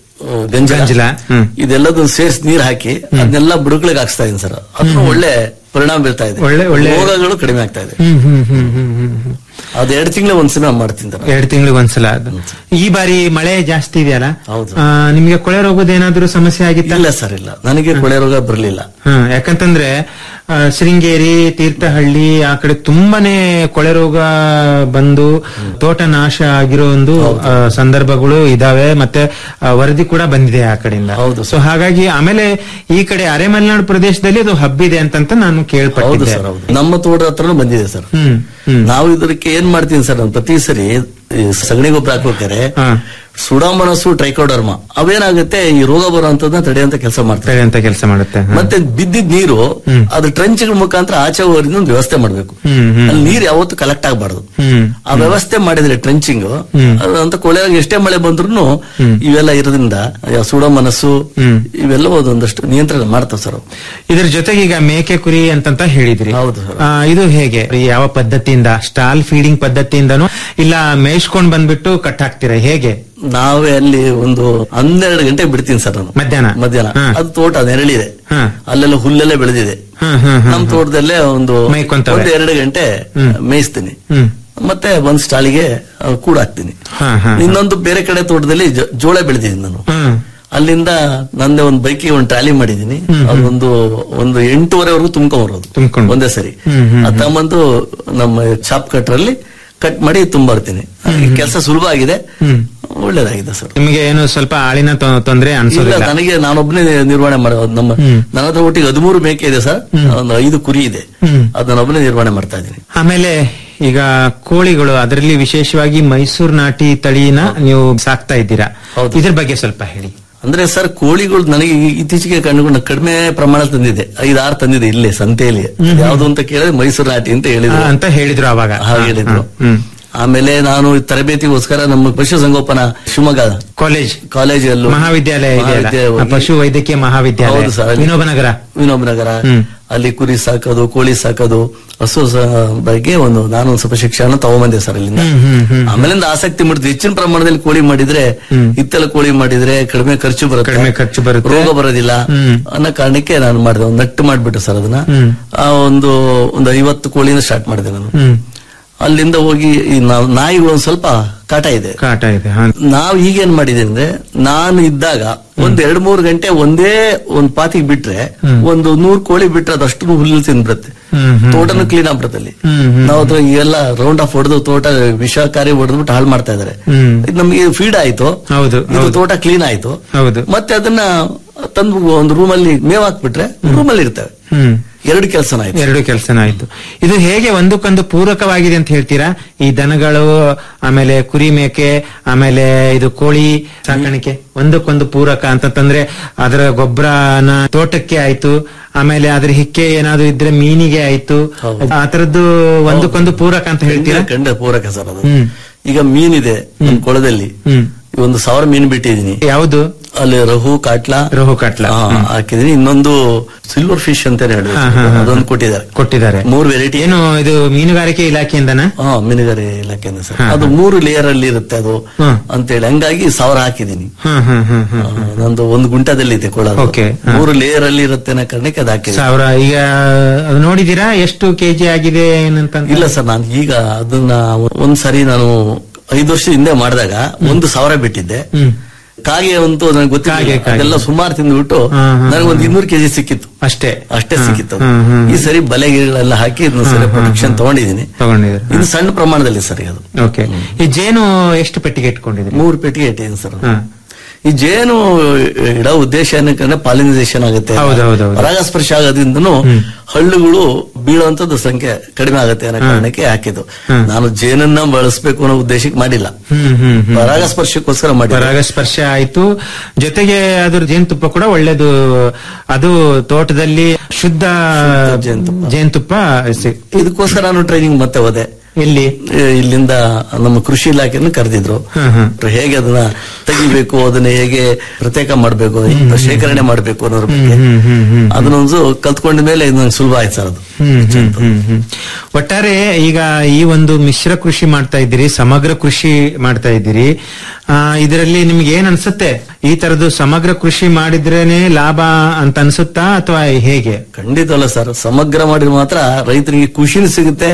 ಗಂಜಲ ಗಂಜಲ, ಹ್ಮ್. ಇದೆಲ್ಲದನ್ನ ಸೇರಿಸಿ ನೀರ್ ಹಾಕಿ ಅದನ್ನೆಲ್ಲ ಬುಡಗಳಿಗೆ ಹಾಕ್ಸ್ತಾ ಇದೀನಿ ಸರ್ ಅದು ಒಳ್ಳೆ ಪರಿಣಾಮ ಬೀರ್ತಾ ಇದೆ ಒಳ್ಳೆ- ಒಳ್ಳೆ- ರೋಗಗಳು ಕಡಿಮೆ ಆಗ್ತಾ ಇದೆ ಹ್ಮ್ ಹ್ಮ್ ಹ್ಮ್ ಹ್ಮ್ ಹ್ಮ್ ಹ್ಮ್. ಅದ್ ಎರಡು ತಿಂಗಳ ಒಂದ್ಸಲ ಮಾಡ್ತೀನಿ ಸರ್ ಎರಡು ತಿಂಗಳಿಗೆ ಒಂದ್ಸಲ ಅದು ಈ ಬಾರಿ ಮಳೆ ಜಾಸ್ತಿ ಇದೆಯಲ್ಲ ಹೌದು. ಆ, ನಿಮ್ಗೆ ಕೊಳೆ ರೋಗದ ಏನಾದ್ರೂ ಸಮಸ್ಯೆ ಆಗಿತ್ತ ಇಲ್ಲ ಸರ್ ಇಲ್ಲ ನನಗೆ ಕೊಳೆ ರೋಗ ಬರ್ಲಿಲ್ಲ ಹ್ಮ್ ಯಾಕಂತಂದ್ರೆ ಆ, ಶೃಂಗೇರಿ ತೀರ್ಥಹಳ್ಳಿ ಆ ಕಡೆ ತುಂಬಾನೇ ಕೊಳೆ ರೋಗ ಬಂದು ತೋಟ ನಾಶ ಆಗಿರೋ ಒಂದು ಆ, ಸಂದರ್ಭಗಳು ಇದಾವೆ ಮತ್ತೆ ಆ, ವರದಿ ಕೂಡ ಬಂದಿದೆ ಆ ಕಡೆಯಿಂದ ಹೌದು ಸೊ ಹಾಗಾಗಿ ಆಮೇಲೆ ಈ ಕಡೆ ಅರೆ ಮಲೆನಾಡು ಪ್ರದೇಶದಲ್ಲಿ ಅದು ಹಬ್ಬಿದೆ ಅಂತಂತ ನಾನು ಹೌದು ಕೇಳ್ಪಟ್ಟಿದ್ದೆ ಸರ್ ಹೌದು ನಮ್ಮ ತೋಟ ಹತ್ರನೂ ಬಂದಿದೆ ಸರ್ ಹ್ಮ್ ಹ್ಮ್ ನಾವು ಇದಕ್ಕೆ ಏನ್ ಮಾಡ್ತೀನಿ ಸರ್ ನಾನು ಪ್ರತಿ ಸರಿ ಈ ಸಗಣಿ ಗೊಬ್ಬರ ಹಾಕ್ಬೇಕಾರೆ ಹಾ. ಸುಡಾಮನಸ್ಸು ಟ್ರೈಕೋಡರ್ಮ ಅವೇನಾಗುತ್ತೆ ಈ ರೋಗ ಬರುವಂತದನ್ನ ತಡೆಯುವಂತ ಕೆಲಸ ಮಾಡ್ತಾರೆ ತಡೆ ಅಂತ ಕೆಲಸ ಮಾಡುತ್ತೆ ಹ. ಮತ್ತೆ ಬಿದ್ದಿದ್ ನೀರು ಅದು ಟ್ರಂಚ್ಗಳ ಮುಖಾಂತರ ಆಚೆ ಹೋಗೋದ್ರಿಂದ ಒಂದು ವ್ಯವಸ್ಥೆ ಮಾಡ್ಬೇಕು ಹ್ಮ್, ಹ್ಮ್. ಅಲ್ಲಿ ನೀರು ಯಾವತ್ತೂ ಕಲೆಕ್ಟ್ ಆಗಬಾರ್ದು ಹ್ಮ್ ಆ ವ್ಯವಸ್ಥೆ ಮಾಡಿದ್ರೆ ಟ್ರೆಂಚಿಂಗ್ ಅಂತ ಕೊಳೆಯಾಗಿ ಎಷ್ಟೇ ಮಳೆ ಬಂದ್ರು ಇವೆಲ್ಲ ಇರೋದ್ರಿಂದ ಸುಡೋ ಮನಸ್ಸು ಹ್ಮ್. ಇವೆಲ್ಲ ಒಂದಷ್ಟು ನಿಯಂತ್ರಣ ಮಾಡ್ತಾವ ಸರ್ ಅವು. ಇದ್ರ ಜೊತೆಗೆ ಈಗ ಮೇಕೆ ಕುರಿ ಅಂತಂತ ಹೇಳಿದ್ರಿ ಹೌದು ಸರ್. ಆ, ಇದು ಹೇಗೆ ಯಾವ ಪದ್ಧತಿಯಿಂದ ಸ್ಟಾಲ್ ಫೀಡಿಂಗ್ ಪದ್ಧತಿಯಿಂದನೂ ಇಲ್ಲ ಮೇಯ್ಸ್ಕೊಂಡ್ ಬಂದ್ಬಿಟ್ಟು ಕಟ್ ಹಾಕ್ತೀರಾ ಹೇಗೆ ನಾವೇ ಅಲ್ಲಿ ಒಂದು ಹನ್ನೆರಡು ಗಂಟೆ ಬಿಡ್ತೀನಿ ಸರ್ ನಾನು ಮಧ್ಯಾಹ್ನ? ಮಧ್ಯಾಹ್ನ ಹಾ. ಅದು ತೋಟ ನೆರಳಿದೆ ಹಾ. ಅಲ್ಲೆಲ್ಲ ಹುಲ್ಲೆಲ್ಲ ಬೆಳೆದಿದೆ ಹ್ಮ್ ಹ್ಮ್ ಹ್ಮ್ ನಮ್ ತೋಟದಲ್ಲೇ ಒಂದು ಮೇಯ್ಕೊಂತವೆ. ಒಂದು ಎರಡು ಗಂಟೆ ಮೇಯಿಸ್ತೀನಿ ಹ್ಮ್ ಮತ್ತೆ ಒಂದ್ ಸ್ಟಾಲಿಗೆ ಆ, ಕೂಡ ಹಾಕ್ತೀನಿ ಹಾ, ಹಾ, ಹಾ. ಇನ್ನೊಂದು ಬೇರೆ ಕಡೆ ತೋಟದಲ್ಲಿ ಜ- ಜೋಳ ಬೆಳೆದಿದ್ದೀನಿ ನಾನು ಹ್ಮ್ ಅಲ್ಲಿಂದ ನಂದೇ ಒಂದು ಬೈಕಿಗೆ ಒಂದು ಟ್ರಾಲಿ ಮಾಡಿದೀನಿ ಅದೊಂದು ಒಂದು ಎಂಟೂವರೆವರೆಗೂ ತುಂಬ್ಕೊಂಬರೋದು ತುಂಬ್ಕೊಂಡು. ಒಂದೇ ಸರಿ ಹ್ಮ್, ಹ್ಮ್, ಅದ್ ತಗೊಂಬಂದು ನಮ್ಮ ಚಾಪ್ ಕಟ್ರಲ್ಲಿ ಕಟ್ ಮಾಡಿ ತುಂಬರ್ತೀನಿ ಕೆಲಸ ಸುಲಭ ಆಗಿದೆ ಹ್ಮ್. ಒಳ್ಳೇದಾಗಿದೆ ಸರ್ ನಿಮಗೆ ಏನು ಸ್ವಲ್ಪ ಆಳಿನ ತೊ- ತೊಂದ್ರೆ ಇಲ್ಲ ಅನ್ಸೋದಿಲ್ಲ ನನಗೆ ನಾನೊಬ್ಬನೇ ನಿರ್ವಹಣೆ ಮಾಡೋದು ನಮ್ಮ ಹ್ಮ್. ನನ್ನ ಹತ್ರ ಒಟ್ಟಿಗೆ ಹದಿಮೂರು ಮೇಕೆ ಇದೆ ಸರ್ ಒಂದು ಐದು ಕುರಿ ಇದೆ ಹ್ಮ್. ಅದನ್ನೊಬ್ಬನೇ ನಿರ್ವಹಣೆ ಮಾಡ್ತಾ ಇದ್ದೀನಿ ಆಮೇಲೆ ಈಗ ಕೋಳಿಗಳು ಅದರಲ್ಲಿ ವಿಶೇಷವಾಗಿ ಮೈಸೂರು ನಾಟಿ ತಳಿನ ನೀವು ಸಾಕ್ತಾ ಇದ್ದೀರಾ ಹೌದು. ಇದ್ರ ಬಗ್ಗೆ ಸ್ವಲ್ಪ ಹೇಳಿ ಅಂದ್ರೆ ಸರ್ ಕೋಳಿಗಳು ನನಗೆ ಈ- ಇತ್ತೀಚೆಗೆ ಕಂಡುಕೊಂಡ ಕಡಿಮೆ ಪ್ರಮಾಣ ತಂದಿದೆ ಐದಾರು ತಂದಿದೆ ಇಲ್ಲೇ ಸಂತೆಯಲ್ಲಿ ಯಾವ್ದು ಅಂತ ಕೇಳಿದ್ರೆ ಮೈಸೂರು ನಾಟಿ ಅಂತ ಆ, ಹೇಳಿದ್ರು ಅಂತ ಹೇಳಿದ್ರು ಅವಾಗ ಹಾಗೆ ಹೇಳಿದ್ರು ಹ್ಮ್ ಆಮೇಲೆ ನಾನು ಈ ತರಬೇತಿಗೋಸ್ಕರ ನಮ್ಮ ಪಶುಸಂಗೋಪನಾ ಶಿವಮೊಗ್ಗ ಕಾಲೇಜ್ ಕಾಲೇಜಲ್ಲೂ ಮಹಾವಿದ್ಯಾಲಯ ಇದೆಯಲ್ಲ ಮಹಾವಿದ್ಯಾಲಯ ಆ ಹೋಗಿ- ಪಶು ವೈದ್ಯಕೀಯ ಮಹಾವಿದ್ಯಾಲಯ ಹೌದು ಸರ್, ಅಲ್ಲಿ- ವಿನೋಬನಗರ ವಿನೋಬನಗರ ಹ್ಮ್. ಅಲ್ಲಿ ಕುರಿ ಸಾಕೋದು ಕೋಳಿ ಸಾಕೋದು ಹಸು ಸ- ಬಗ್ಗೆ ಒಂದು ನಾನು ಒಂದ್ ಸ್ವಲ್ಪ ಶಿಕ್ಷಣ ತಗೊಂಬಂದೆ ಸರ್ ಅಲ್ಲಿಂದ ಹ್ಮ್, ಹ್ಮ್, ಹ್ಮ್. ಆಮೇಲಿಂದ ಆಸಕ್ತಿ ಮಾಡಿದ್ವಿ ಹೆಚ್ಚಿನ ಪ್ರಮಾಣದಲ್ಲಿ ಕೋಳಿ ಮಾಡಿದ್ರೆ ಇತ್ತಲ ಕೋಳಿ ಮಾಡಿದ್ರೆ ಕಡಿಮೆ ಖರ್ಚು ಬರುತ್ತೆ ಕಡಿಮೆ ಖರ್ಚು ಬರುತ್ತೆ. ರೋಗ ಬರೋದಿಲ್ಲ ಹ್ಮ್. ಅನ್ನೋ ಕಾರಣಕ್ಕೆ ನಾನು ಮಾಡಿದೆ ಒಂದು ನಟ್ಟು ಮಾಡ್ಬಿಟ್ಟು ಸರ್ ಅದನ್ನ ಹ್ಮ್. ಆ ಒಂದು ಒಂದು ಐವತ್ತು ಕೋಳಿನ ಸ್ಟಾರ್ಟ್ ಮಾಡಿದೆ ನಾನು ಹ್ಮ್ ಅಲ್ಲಿಂದ ಹೋಗಿ ಈ ನಾವ್- ನಾಯಿಗಳು ಒಂದ್ ಸ್ವಲ್ಪ ಕಾಟ ಇದೆ ಕಾಟ ಇದೆ ಹಾ. ನಾವ್ ಈಗೇನ್ ಮಾಡಿದೀವಿ ಅಂದ್ರೆ ನಾನು ಇದ್ದಾಗ ಒಂದ್ ಎರಡ್ ಮೂರ್ ಗಂಟೆ ಒಂದೇ ಒಂದ್ ಪಾತಿಗೆ ಬಿಟ್ರೆ ಒಂದು ನೂರ್ ಕೋಳಿ ಬಿಟ್ರೆ ಅದಷ್ಟು ಹುಲ್ಲು ತಿಂದ್ಬಿಡುತ್ತೆ ಹ್ಮ್, ಹ್ಮ್. ತೋಟನು ಕ್ಲೀನ್ ಆಗ್ಬಿಡುತ್ತಲ್ಲಿ ಹ್ಮ್, ಹ್ಮ್. ನಾವು ಅದು ಎಲ್ಲ ರೌಂಡ್ ಆಫ್ ಹೊಡೆದು ತೋಟ ವಿಷಕಾರಿ ಹೊಡೆದ್ಬಿಟ್ಟು ಹಾಳು ಮಾಡ್ತಾ ಇದಾರೆ ಹ್ಮ್. ಇದು ನಮ್ಗೆ ಫೀಡ್ ಆಯ್ತು ಹೌದು, ಇದು ಹೌದು. ತೋಟ ಕ್ಲೀನ್ ಆಯ್ತು ಹೌದು. ಮತ್ತೆ ಅದನ್ನ ತಂದು ಒಂದು ರೂಮಲ್ಲಿ ಮೇವ್ ಹಾಕ್ಬಿಟ್ರೆ ರೂಮಲ್ಲಿ ಇರ್ತವೆ ಹ್ಮ್ ಎರಡು ಕೆಲಸನ ಆಯ್ತು ಎರಡು ಕೆಲಸನ ಆಯ್ತು ಇದು ಹೇಗೆ ಒಂದಕ್ಕೊಂದು ಪೂರಕವಾಗಿದೆ ಅಂತ ಹೇಳ್ತೀರಾ ಈ ದನಗಳು ಆಮೇಲೆ ಕುರಿ ಮೇಕೆ ಆಮೇಲೆ ಇದು ಕೋಳಿ ಸಾಕಾಣಿಕೆ ಒಂದಕ್ಕೊಂದು ಪೂರಕ ಅಂತಂದ್ರೆ ಅದರ ಗೊಬ್ಬರನ ತೋಟಕ್ಕೆ ಆಯ್ತು ಆಮೇಲೆ ಅದ್ರ ಹಿಕ್ಕೆ ಏನಾದ್ರು ಇದ್ರೆ ಮೀನಿಗೆ ಆಯ್ತು ಆ ತರದ್ದು ಒಂದಕ್ಕೊಂದು ಪೂರಕ ಅಂತ ಹೇಳ್ತೀರಾ ಕಂಡ ಪೂರಕ ಸರ್ ಅದು ಹ್ಮ್. ಈಗ ಮೀನಿದೆ ನಮ್ ಕೊಳದಲ್ಲಿ ಹ್ಮ್ ಒಂದು ಸಾವಿರ ಮೀನು ಬಿಟ್ಟಿದೀನಿ ಯಾವುದು ಅಲ್ಲಿ ರಹು ಕಾಟ್ಲಾ ರೋಹು ಕಾಟ್ಲ ಹಾ, ಹಾಕಿದೀನಿ ಇನ್ನೊಂದು ಸಿಲ್ವರ್ ಫಿಶ್ ಅಂತ ಹೇಳಿದ್ರು ಹಾ, ಹಾ, ಹಾ. ಅದೊಂದು ಕೊಟ್ಟಿದ್ದಾರೆ ಕೊಟ್ಟಿದ್ದಾರೆ ಮೂರು ವೆರೈಟಿ ಏನು ಇದು ಮೀನುಗಾರಿಕೆ ಇಲಾಖೆಯಿಂದನಾ ಹಾ ಮೀನುಗಾರಿ ಇಲಾಖೆಯಿಂದ ಸರ್ ಹಾ, ಅದು ಮೂರು ಲೇಯರ್ ಅಲ್ಲಿ ಇರುತ್ತೆ ಅದು ಹ್ಮ್. ಅಂತೇಳಿ ಹಂಗಾಗಿ ಸಾವಿರ ಹಾಕಿದೀನಿ ಹ್ಮ್ ಹ್ಮ್ ಹ್ಮ್ ಹ್ಮ್ ಆ, ನಂದು ಒಂದು ಗುಂಟದಲ್ಲಿ ಇದೆ ಕೊಳ ಅದು. Okay, ಹಾ. ಮೂರು ಲೇಯರ್ ಅಲ್ಲಿ ಇರುತ್ತೆ ಅನ್ನೋ ಕಾರಣಕ್ಕೆ ಅದು ಹಾಕಿದ್ದೀನಿ ಸಾವಿರ ಈಗ ಅದು ನೋಡಿದೀರಾ ಎಷ್ಟು ಕೆಜಿ ಆಗಿದೆ ಏನಂತ ಇಲ್ಲ ಸರ್ ನಾನು ಈಗ ಅದನ್ನ ಒಂದ್ ಸರಿ ನಾನು ಐದು ವರ್ಷದ ಹಿಂದೆ ಮಾಡಿದಾಗ ಒಂದು ಸಾವಿರ ಬಿಟ್ಟಿದ್ದೆ ಹ್ಮ್ ಕಾಗೆ ಅಂತೂ ನನಗೆ ಕಾಗೆ, ಗೊತ್ತಿಲ್ಲ ಕಾಗೆ. ಅದೆಲ್ಲ ಸುಮಾರು ತಿಂದ್ಬಿಟ್ಟು ಹಾ, ಹಾ, ನನಗೆ ಒಂದು ಇನ್ನೂರು ಕೆಜಿ ಸಿಕ್ಕಿತ್ತು ಅಷ್ಟೇ ಅಷ್ಟೇ ಹಾ, ಸಿಕ್ಕಿತ್ತು ಅದು. ಹ್ಮ್, ಹ್ಮ್. ಈ ಸರಿ ಬಲೆ ಗಿಳೆಲ್ಲ ಹಾಕಿ ಇದನ್ನ ಸರಿ ಹಾ, ಹಾ, ಪ್ರೊಟೆಕ್ಷನ್ ಹಾ. ತಗೊಂಡಿದ್ದೀನಿ ತಗೊಂಡಿದ್ದೀರಿ ಇದು ಸಣ್ಣ ಪ್ರಮಾಣದಲ್ಲಿ ಸರಿ ಅದು ಓಕೆ ಈ ಜೇನು ಎಷ್ಟು ಪೆಟ್ಟಿಗೆ ಇಟ್ಕೊಂಡಿದ್ರಿ ಮೂರು ಪೆಟ್ಟಿಗೆ ಇಟ್ಟಿದ್ದೀನಿ ಸರ್ ಹಾ. ಈ ಜೇನು ಇಡೋ ಉದ್ದೇಶ ಏನಕ್ಕೆ ಪಾಲಿನೈಸೇಷನ್ ಆಗುತ್ತೆ ಹೌದು, ಹೌದು, ಹೌದು. ಪರಾಗಸ್ಪರ್ಶ ಆಗೋದ್ರಿಂದನೂ ಹಳ್ಳುಗಳು ಬೀಳುವಂತದ್ದು ಸಂಖ್ಯೆ ಕಡಿಮೆ ಆಗುತ್ತೆ ಅನ್ನೋ ಕಾರಣಕ್ಕೆ ಹಾಕಿದ್ದು ನಾನು ಜೇನನ್ನ ಬಳಸಬೇಕು ಅನ್ನೋ ಉದ್ದೇಶಕ್ಕೆ ಮಾಡಿಲ್ಲ ಹ್ಮ್ ಹ್ಮ್ ಹ್ಮ್ ಪರಾಗಸ್ಪರ್ಶಕ್ಕೋಸ್ಕರ ಮಾಡಿ ಪರಾಗಸ್ಪರ್ಶ ಆಯ್ತು ಜೊತೆಗೆ ಅದ್ರ ಜೇನುತುಪ್ಪ ಕೂಡ ಒಳ್ಳೇದು ಅದು ತೋಟದಲ್ಲಿ ಶುದ್ಧ ಜೇನುತುಪ್ಪ. ಜೇನುತುಪ್ಪ ಸಿ- ಇದಕ್ಕೋಸ್ಕರ ನಾನು ಟ್ರೈನಿಂಗ್ ಮತ್ತೆ ಹೋದೆ ಎಲ್ಲಿ ಏ, ಇಲ್ಲಿಂದ ನಮ್ಮ ಕೃಷಿ ಇಲಾಖೆಯನ್ನು ಕರೆದಿದ್ರು ಹ್ಮ್, ಹ್ಮ್. ಹೇಗೆ ಅದನ್ನ ತೆಗಿಬೇಕು ಅದನ್ನ ಹೇಗೆ ಪ್ರತ್ಯೇಕ ಮಾಡಬೇಕು ಶೇಖರಣೆ ಮಾಡಬೇಕು ಅನ್ನೋದ್ರ ಬಗ್ಗೆ ಹ್ಮ್, ಹ್ಮ್, ಹ್ಮ್. ಅದನ್ನೊಂದು ಕಲ್ತ್ಕೊಂಡ ಮೇಲೆ ಇದು ನಂಗೆ ಸುಲಭ ಆಯ್ತು ಸರ್ ಅದು ಹ್ಮ್, ಹ್ಮ್, ಹ್ಮ್, ಹ್ಮ್. ಒಟ್ಟಾರೆ ಈಗ ಈ ಒಂದು ಮಿಶ್ರ ಕೃಷಿ ಮಾಡ್ತಾ ಇದ್ದೀರಿ ಸಮಗ್ರ ಕೃಷಿ ಮಾಡ್ತಾ ಇದ್ದೀರಿ ಆ, ಇದರಲ್ಲಿ ನಿಮ್ಗೆ ಏನ್ ಅನ್ಸುತ್ತೆ ಈ ತರದ್ದು ಸಮಗ್ರ ಕೃಷಿ ಮಾಡಿದ್ರೇನೆ ಲಾಭ ಅಂತ ಅನ್ಸುತ್ತಾ ಅಥವಾ ಹೇಗೆ ಖಂಡಿತ ಅಲ್ಲ ಸರ್ ಸಮಗ್ರ ಮಾಡಿದ್ರೆ ಮಾತ್ರ ರೈತರಿಗೆ ಖುಷಿನೂ ಸಿಗುತ್ತೆ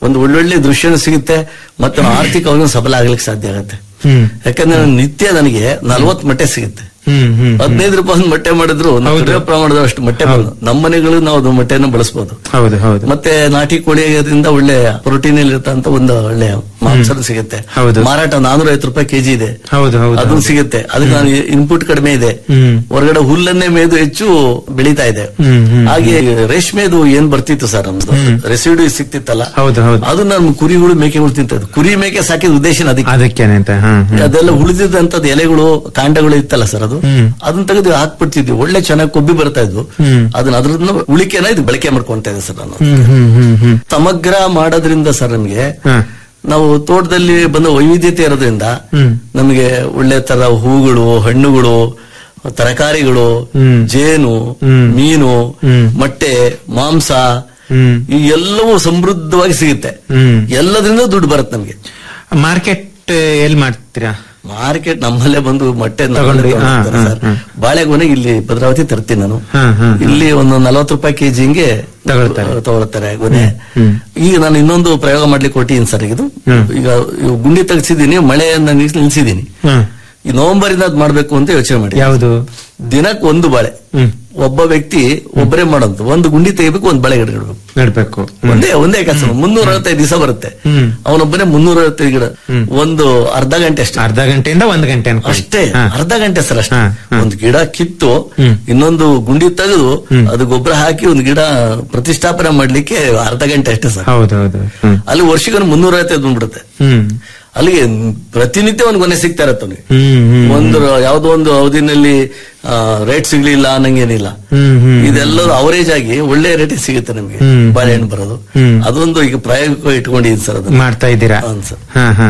ಒಂದು ಒಳ್ಳೊಳ್ಳೆ ದೃಶ್ಯನೂ ಸಿಗುತ್ತೆ ಮತ್ತೆ ಆರ್ಥಿಕವಾಗಿ ಸಬಲ ಆಗ್ಲಿಕ್ಕೆ ಸಾಧ್ಯ ಆಗುತ್ತೆ ಹ್ಮ್ ಯಾಕಂದ್ರೆ ನಿತ್ಯ ನನಗೆ ನಲ್ವತ್ ಮೊಟ್ಟೆ ಸಿಗುತ್ತೆ ಹ್ಮ್ ಹ್ಮ್ ಹದಿನೈದು ರೂಪಾಯಿ ಒಂದು ಮೊಟ್ಟೆ ಮಾಡಿದ್ರು ನಾವು ಕಡಿಮೆ ಪ್ರಮಾಣದ ಅಷ್ಟು ಮೊಟ್ಟೆ ಬರೋದು. ನಮ್ಮ ಮನೆಗಳು ನಾವು ಅದು ಮೊಟ್ಟೆನ ಬಳಸಬಹುದು ಹೌದು ಹೌದು ಮತ್ತೆ ನಾಟಿ ಕೋಳಿ ಆಗೋದ್ರಿಂದ ಒಳ್ಳೆ ಪ್ರೋಟೀನ್ ಇರ್ತಂತ ಒಂದು ಒಳ್ಳೆ ಮಾಂಸ ಸಿಗುತ್ತೆ ಹೌದು. ಮಾರಾಟ ನಾನೂರ ಐವತ್ತು ರೂಪಾಯಿ ಕೆಜಿ ಇದೆ ಹೌದು ಹೌದು ಅದನ್ನು ಸಿಗುತ್ತೆ ಅದಕ್ಕೆ ನಾನು ಇನ್ಪುಟ್ ಕಡಿಮೆ ಇದೆ ಹ್ಮ್ ಹೊರಗಡೆ ಹುಲ್ಲನ್ನೇ ಮೇದು ಹೆಚ್ಚು ಬೆಳೀತಾ ಇದೆ ಹ್ಮ್ ಹ್ಮ್ ಹಾಗೆ ರೇಷ್ಮೆದು ಏನ್ ಬರ್ತಿತ್ತು ಸರ್ ನಮ್ದು ರೆಸಿಡ್ಯೂ ಸಿಕ್ತಿತ್ತಲ್ಲ ಹೌದು ಹೌದು ಅದು ನಮ್ಮ ಕುರಿಗಳು ಮೇಕೆಗಳು ತಿಂತದ್ದು ಕುರಿ ಮೇಕೆ ಸಾಕಿದ ಉದ್ದೇಶ ಅದಕ್ಕೆ ಅದಕ್ಕೇನೆ ಅಂತ ಹಾ ಹಾ. ಅದೆಲ್ಲ ಉಳಿದಿದ್ದಂತದ್ದು ಎಲೆಗಳು ಕಾಂಡಗಳು ಇತ್ತಲ್ಲ ಸರ್ ಅದು ಹ್ಮ್. ಅದನ್ನ ತೆಗೆದು ಹಾಕ್ಬಿಡ್ತಿದ್ವಿ ಒಳ್ಳೆ ಚೆನ್ನಾಗಿ ಕೊಬ್ಬಿ ಬರ್ತಾ ಇದ್ವು ಹ್ಮ್. ಅದನ್ನ ಅದ್ರನ್ನ ಉಳಿಕೆನ ಇದು ಬಳಕೆ ಮಾಡ್ಕೊಂತ ಇದೆ ಸರ್ ನಾನು ಹ್ಮ್ ಹ್ಮ್ ಹ್ಮ್ ಹ್ಮ್ ಸಮಗ್ರ ಮಾಡೋದ್ರಿಂದ ಸರ್ ನಮಗೆ ಹಾ. ನಾವು ತೋಟದಲ್ಲಿ ಬಂದ ವೈವಿಧ್ಯತೆ ಇರೋದ್ರಿಂದ ಹ್ಮ್. ನಮಗೆ ಒಳ್ಳೆ ತರ ಹೂಗಳು ಹಣ್ಣುಗಳು ತರಕಾರಿಗಳು ಹ್ಮ್. ಜೇನು ಹ್ಮ್. ಮೀನು ಹ್ಮ್. ಮೊಟ್ಟೆ ಮಾಂಸ ಹ್ಮ್ ಈ ಎಲ್ಲವೂ ಸಮೃದ್ಧವಾಗಿ ಸಿಗುತ್ತೆ ಹ್ಮ್ ಎಲ್ಲದರಿಂದ ದುಡ್ಡು ಬರುತ್ತೆ ನಮಗೆ ಮಾರ್ಕೆಟ್ ಎಲ್ಲಿ ಮಾಡ್ತೀರಾ ಮಾರ್ಕೆಟ್ ನಮ್ಮಲ್ಲೇ ಬಂದು ಮೊಟ್ಟೆ ತಗೊಂಡು, ಹಾ, ಹಾ, ಸರ್ ಹಾ. ಬಾಳೆಗೊನೆ ಇಲ್ಲಿ ಭದ್ರಾವತಿ ತರ್ತೀನಿ ನಾನು ಹಾ ಹಾ ಇಲ್ಲಿ ಒಂದು ನಲವತ್ತು ರೂಪಾಯಿ ಕೆಜಿ ಹಿಂಗೆ ತಗೊಳ್ತಾರೆ. ತಗೊಳ್ತಾರೆ ಗೊನೆ ಹ್ಮ್. ಈಗ ನಾನು ಇನ್ನೊಂದು ಪ್ರಯೋಗ ಮಾಡ್ಲಿಕ್ಕೆ ಕೊಟ್ಟಿದ್ದೀನಿ ಸರ್ ಇದು ಹ್ಮ್. ಈಗ ಇವ್ ಗುಂಡಿ ತೆಗ್ಸಿದ್ದೀನಿ ಮಳೆಯನ್ನ ನಿಲ್ಸ್- ನಿಲ್ಸಿದ್ದೀನಿ ಹಾ ಈ ನವೆಂಬರ್ ಇಂದ ಅದ್ ಮಾಡ್ಬೇಕು ಅಂತ ಯೋಚನೆ ಮಾಡಿ ಯಾವುದು ದಿನಕ್ಕೆ ಒಂದು ಬಾಳೆ ಹ್ಮ್ ಒಬ್ಬ ವ್ಯಕ್ತಿ ಒಬ್ಬರೇ ಮಾಡೋದು ಒಂದು ಗುಂಡಿ ತೆಗಿಬೇಕು ಒಂದು ಬಾಳೆ ಗಿಡ ಇಡಬೇಕು ನಡ್ಬೇಕು ಹ್ಮ್. ಒಂದೇ ಒಂದೇ ಕೆಲಸ ಮುನ್ನೂರ ಅರವತ್ತೈದು ದಿವಸ ಬರುತ್ತೆ ಹ್ಮ್. ಅವನೊಬ್ಬನೇ ಮುನ್ನೂರ ಅರವತ್ತೈದು ಗಿಡ ಒಂದು ಅರ್ಧ ಗಂಟೆ ಅಷ್ಟೇ ಅರ್ಧ ಗಂಟೆಯಿಂದ ಒಂದ್ ಗಂಟೆ ಅನ್ಕೊಳ್ಳಿ. ಅಷ್ಟೇ ಹಾ. ಅರ್ಧ ಗಂಟೆ ಸರ್ ಅಷ್ಟೇ ಹಾ, ಹಾ. ಒಂದು ಗಿಡ ಕಿತ್ತು ಹ್ಮ್. ಇನ್ನೊಂದು ಗುಂಡಿ ತೆಗೆದು ಅದು ಗೊಬ್ಬರ ಹಾಕಿ ಒಂದು ಗಿಡ ಪ್ರತಿಷ್ಠಾಪನೆ ಮಾಡ್ಲಿಕ್ಕೆ ಅರ್ಧ ಗಂಟೆ ಅಷ್ಟೇ ಸರ್ ಹೌದು ಹೌದು ಹ್ಮ್ ಅಲ್ಲಿ ವರ್ಷಕ್ಕೆ ಮುನ್ನೂರ ಐವತ್ತೈದು ಬಂದ್ಬಿಡುತ್ತೆ ಹ್ಮ್ ಅಲ್ಲಿಗೆ ಪ್ರತಿನಿತ್ಯ ಒಂದು ಗೊನೆ ಸಿಗ್ತಾ ಇರತ್ತೆ ಅವ್ನಿಗೆ ಹ್ಮ್ ಹ್ಮ್ ಒಂದು ಯಾವ್ದೋ ಒಂದು ಅವಧಿನಲ್ಲಿ ರೇಟ್ ಸಿಗ್ಲಿಲ್ಲ ಅನ್ನಂಗೇನಿಲ್ಲ ಹ್ಮ್ ಹ್ಮ್ ಇದೆಲ್ಲ ಅವರೇಜ್ ಆಗಿ ಒಳ್ಳೆ ರೇಟ್ ಸಿಗುತ್ತೆ ನಮಗೆ ಹ್ಮ್. ಬಾಳೆಹಣ್ಣು ಬರೋದು ಹ್ಮ್. ಅದೊಂದು ಈಗ ಪ್ರಾಯೋಗಿಕ ಇಟ್ಕೊಂಡಿದ್ದೀನಿ ಸರ್ ಅದನ್ನ ಮಾಡ್ತಾ ಇದ್ದೀರಾ ಹೌದು ಸರ್. ಹಾ ಹಾ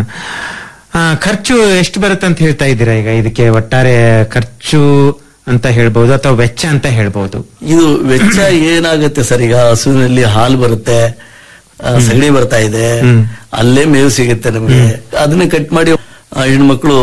ಆ, ಖರ್ಚು ಎಷ್ಟು ಬರುತ್ತೆ ಅಂತ ಹೇಳ್ತಾ ಇದ್ದೀರಾ ಈಗ ಇದಕ್ಕೆ ಒಟ್ಟಾರೆ ಖರ್ಚು ಅಂತ ಹೇಳ್ಬಹುದು ಅಥವಾ ವೆಚ್ಚ ಅಂತ ಹೇಳ್ಬಹುದು ಇದು ವೆಚ್ಚ ಏನಾಗುತ್ತೆ ಸರ್ ಈಗ ಹಸುವಿನಲ್ಲಿ ಹಾಲು ಬರುತ್ತೆ ಆ, ಸಗಣಿ ಬರ್ತಾ ಇದೆ ಹ್ಮ್. ಅಲ್ಲೇ ಮೇವು ಸಿಗುತ್ತೆ ನಮ್ಗೆ ಅದನ್ನ ಕಟ್ ಮಾಡಿ ಆ, ಹೆಣ್ಮಕ್ಳು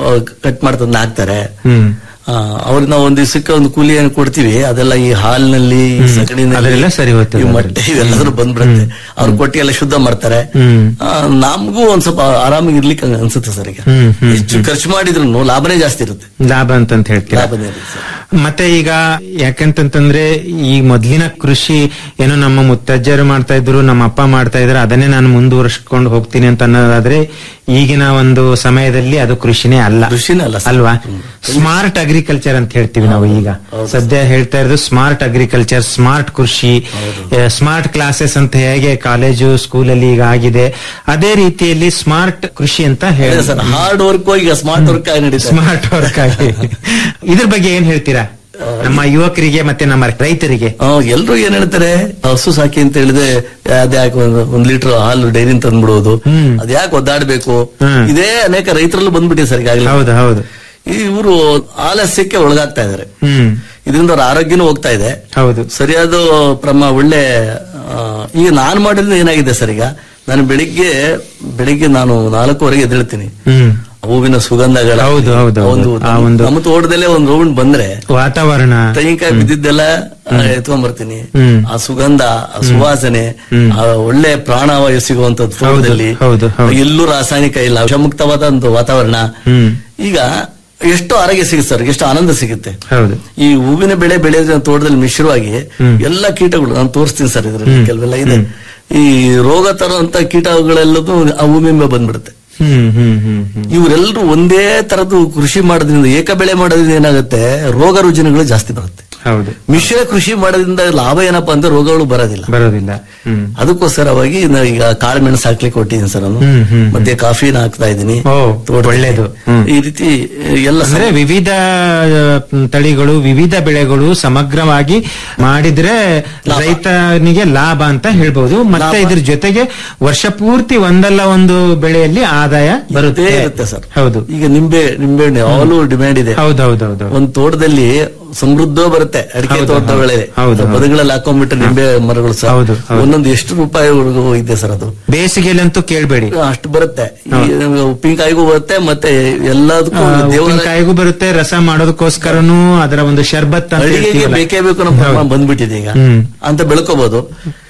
ಕಟ್ ಮಾಡ್ತಂದ್ ಹಾಕ್ತಾರೆ ಹ್ಮ್ ಆ, ಅವ್ರಿಗೆ ನಾವು ಒಂದ್ ದಿವಸಕ್ಕೆ ಒಂದು ಕೂಲಿ ಏನು ಕೊಡ್ತೀವಿ ಅದೆಲ್ಲ ಈ ಹಾಲಿನಲ್ಲಿ ಈ ಹ್ಮ್. ಸಗಣಿನಲ್ಲಿ ಅದೆಲ್ಲ ಸರಿ ಹೋಗ್ತದೆ ಈ ಮೊಟ್ಟೆ ಇವೆಲ್ಲರೂ ಬಂದ್ಬಿಡುತ್ತೆ ಅವ್ರ ಕೊಟ್ಟಿ ಎಲ್ಲ ಶುದ್ಧ ಮಾಡ್ತಾರೆ ಹ್ಮ್. ಆ, ನಮ್ಗೂ ಒಂದ್ ಸ್ವಲ್ಪ ಆರಾಮಾಗಿ ಇರ್ಲಿಕ್ಕೆ ಹಂಗ ಅನ್ಸುತ್ತೆ ಸರ್ ಈಗ ಹ್ಮ್, ಹ್ಮ್, ಹೆಚ್ಚು ಖರ್ಚು ಮಾಡಿದ್ರು ಲಾಭನೇ ಜಾಸ್ತಿ ಇರುತ್ತೆ ಲಾಭ ಅಂತಂತ ಹೇಳ್ತೀರಾ ಲಾಭನೇ ಇರುತ್ತೆ ಸರ್ ಮತ್ತೆ ಈಗ ಯಾಕಂತಂತಂದ್ರೆ ಈ ಮೊದ್ಲಿನ ಕೃಷಿ ಏನೋ ನಮ್ಮ ಮುತ್ತಜ್ಜರು ಮಾಡ್ತಾ ಇದ್ರು ನಮ್ಮ ಅಪ್ಪ ಮಾಡ್ತಾ ಇದ್ರು ಅದನ್ನೇ ನಾನು ಮುಂದುವರಿಸ್ಕೊಂಡು ಹೋಗ್ತೀನಿ ಅಂತ ಅನ್ನೋದಾದ್ರೆ ಈಗಿನ ಒಂದು ಸಮಯದಲ್ಲಿ ಅದು ಕೃಷಿನೇ ಅಲ್ಲ ಕೃಷಿನೇ ಅಲ್ಲ ಸರ್. ಅಲ್ವಾ ಸ್ಮಾರ್ಟ್ ಅಗ್ರಿಕಲ್ಚರ್ ಅಂತ ಹೇಳ್ತೀವಿ ನಾವು ಈಗ ಸದ್ಯ ಹೇಳ್ತಾ ಇರೋದು ಸ್ಮಾರ್ಟ್ ಅಗ್ರಿಕಲ್ಚರ್ ಸ್ಮಾರ್ಟ್ ಕೃಷಿ ಸ್ಮಾರ್ಟ್ ಕ್ಲಾಸಸ್ ಅಂತ ಹೇಗೆ ಕಾಲೇಜು ಸ್ಕೂಲಲ್ಲಿ ಈಗ ಆಗಿದೆ ಅದೇ ರೀತಿಯಲ್ಲಿ ಸ್ಮಾರ್ಟ್ ಕೃಷಿ ಅಂತ ಅದೇ ಹೇಳಿ ಸರ್ ಹಾರ್ಡ್ ವರ್ಕ್ ಈಗ ಸ್ಮಾರ್ಟ್ ವರ್ಕ್ ಆಗಿ ನಡೀತಾ ಇದೆ. ಸ್ಮಾರ್ಟ್ ವರ್ಕ್ ಆಗಿ ಇದ್ರ ಬಗ್ಗೆ ಏನ್ ಹೇಳ್ತೀರಾ ನಮ್ಮ ಯುವಕರಿಗೆ ಮತ್ತೆ ನಮ್ಮ ರೈತರಿಗೆ ಎಲ್ರು ಏನ್ ಹೇಳ್ತಾರೆ ಹಸು ಸಾಕಿ ಅಂತ ಹೇಳಿದ್ರೆ ಅದ್ಯಾಕೆ ಒಂದು ಒಂದ್ ಲೀಟರ್ ಹಾಲು ಡೈರಿ ತಂದ್ಬಿಡೋದು ಹ್ಮ್. ಅದ್ಯಾಕೆ ಒದ್ದಾಡ್ಬೇಕು ಹ್ಮ್. ಇದೇ ಅನೇಕ ರೈತರಲ್ಲೂ ಬಂದ್ಬಿಟ್ಟಿದೆ ಸರ್ ಈಗಾಗಲೇ ಹೌದು ಹೌದು ಇವರು ಆಲಸ್ಯಕ್ಕೆ ಒಳಗಾಗ್ತಾ ಇದಾರೆ ಹ್ಮ್ ಇದರಿಂದ ಅವ್ರ ಆರೋಗ್ಯನೂ ಹೋಗ್ತಾ ಇದೆ ಹೌದು ಸರಿಯಾದ ಪ್ರಮ ಒಳ್ಳೆ ಆ, ಈಗ ನಾನು ಮಾಡಿದ್ರೆ ಏನಾಗಿದೆ ಸರ್ ಈಗ ನಾನು ಬೆಳಿಗ್ಗೆ ಬೆಳಿಗ್ಗೆ ನಾನು ನಾಲ್ಕುವರೆಗೆ ಎದ್ದೇಳ್ತೀನಿ ಹ್ಮ್ ಹೂವಿನ ಸುಗಂಧಗಳ ಹೌದು, ಹೌದು, ಹೌದು. ಒಂದು ಆ ಒಂದು- ನಮ್ಮ ತೋಟದಲ್ಲೇ ಒಂದು ರೌಂಡ್ ಬಂದ್ರೆ ವಾತಾವರಣ ತೆಂಗಿನಕಾಯಿ ಬಿದ್ದಿದ್ದೆಲ್ಲ ಎತ್ಕೊಂಡ್ ಬರ್ತೀನಿ ಹ್ಮ್. ಆ ಸುಗಂಧ ಆ ಸುವಾಸನೆ ಹ್ಮ್. ಆ ಒಳ್ಳೆ ಪ್ರಾಣವಾಯು ಸಿಗುವಂತದ್ದು ತೋಟದಲ್ಲಿ ಹೌದು, ಹೌದು. ಎಲ್ಲೂ ರಾಸಾಯನಿಕ ಇಲ್ಲ ವಿಷಮುಕ್ತವಾದ ಒಂದು ವಾತಾವರಣ ಹ್ಮ್ ಈಗ ಎಷ್ಟು ಆರೋಗ್ಯ ಸಿಗುತ್ತೆ ಸರ್ ಎಷ್ಟು ಆನಂದ ಸಿಗುತ್ತೆ ಹೌದು ಈ ಹೂವಿನ ಬೆಳೆ ಬೆಳೆಯೋದ್ರ ತೋಟದಲ್ಲಿ ಮಿಶ್ರವಾಗಿ ಎಲ್ಲ ಕೀಟಗಳು ನಾನು ತೋರಿಸ್ತೀನಿ ಸರ್ ಇದ್ರಲ್ಲಿ ಕೆಲವೆಲ್ಲ ಇದೆ ಈ ರೋಗ ತರುವಂತ ಕೀಟಗಳೆಲ್ಲದೂ ಆ ಹೂವಿಂಬ ಬಂದ್ಬಿಡುತ್ತೆ ಹ್ಮ್ ಹ್ಮ್ ಹ್ಮ್ ಹ್ಮ್ ಇವರೆಲ್ಲರೂ ಒಂದೇ ತರದ್ದು ಕೃಷಿ ಮಾಡೋದ್ರಿಂದ ಏಕ ಬೆಳೆ ಮಾಡೋದ್ರಿಂದ ಏನಾಗುತ್ತೆ ರೋಗ ರುಜಿನಗಳು ಜಾಸ್ತಿ ಬರುತ್ತೆ ಹೌದು ಮಿಶ್ರ ಕೃಷಿ ಮಾಡೋದ್ರಿಂದ ಲಾಭ ಏನಪ್ಪಾ ಅಂದ್ರೆ ರೋಗಗಳು ಬರೋದಿಲ್ಲ ಬರೋದಿಲ್ಲ ಹ್ಮ್ ಅದಕ್ಕೋಸ್ಕರವಾಗಿ ನಾ ಈಗ ಕಾಳು ಮೆಣಸು ಹಾಕ್ಲಿಕ್ಕೆ ಕೊಟ್ಟಿದ್ದೀನಿ ಸರ್ ನಾನು ಹ್ಮ್, ಹ್ಮ್, ಮತ್ತೆ ಕಾಫಿನ ಹಾಕ್ತಾ ಇದ್ದೀನಿ ಓ, ತೋಟದಲ್ಲಿ. ಒಳ್ಳೇದು. ಹ್ಮ್. ಈ ರೀತಿ ಎಲ್ಲ ಅಂದ್ರೆ ಸಮ- ವಿವಿಧ ಆ, ತಳಿಗಳು ವಿವಿಧ ಬೆಳೆಗಳು ಸಮಗ್ರವಾಗಿ ಮಾಡಿದ್ರೆ ಲಾಭ. ರೈತನಿಗೆ ಲಾಭ ಅಂತ ಹೇಳ್ಬೋದು ಮತ್ತೆ ಲಾಭ. ಇದ್ರ ಜೊತೆಗೆ ವರ್ಷ ಪೂರ್ತಿ ಒಂದಲ್ಲ ಒಂದು ಬೆಳೆಯಲ್ಲಿ ಆದಾಯ ಬರುತ್ತೆ ಇದ್ದೇ ಇರುತ್ತೆ ಸರ್ ಹೌದು ಈಗ ನಿಂಬೆ ನಿಂಬೆಹಣ್ಣು ಯಾವಾಗಲೂ ಡಿಮ್ಯಾಂಡ್ ಇದೆ ಹೌದೌದೌದು ಒಂದ್ ತೋಟದಲ್ಲಿ ಸಮೃದ್ಧ ಬರುತ್ತೆ ಅಡಿಕೆ ಹೌದು, ತೋಟ ಹೌದು. ಬೆಳೆ ಹೌದು, ಹೌದು. ಬದುಗಳಲ್ಲಿ ಹಾಕೊಂಡ್ಬಿಟ್ರೆ ನಿಂಬೆ ಮರಗಳು ಸಹ ಹೌದು, ಹೌದು. ಒಂದೊಂದು ಎಷ್ಟು ರೂಪಾಯಿವರೆಗೂ ಇದೆ ಸರ್ ಅದು ಬೇಸಿಗೆಯಲ್ಲಂತೂ ಕೇಳ್ಬೇಡಿ ಅಷ್ಟು ಬರುತ್ತೆ ಈ ಉಪ್ಪಿನಕಾಯಿಗೂ ಬರುತ್ತೆ ಮತ್ತೆ ಎಲ್ಲದಕ್ಕೂ ಆ, ದೇವರ ಉಪ್ಪಿನಕಾಯಿಗೂ ಬರುತ್ತೆ ರಸ ಮಾಡೋದಕ್ಕೋಸ್ಕರನೂ ಅದರ ಒಂದು ಶರ್ಬತ್ ಅಂತ ಅಡಿಗೆಗೆ ಹೇಳ್ತೀವಲ್ಲ. ಬೇಕೇ ಬೇಕು ಅನ್ನೋ ಪ್ರಮಾಣ ಹೌದು. ಬಂದ್ಬಿಟ್ಟಿದೆ ಈಗ ಹ್ಮ್. ಅಂತ ಬೆಳ್ಕೋಬಹುದು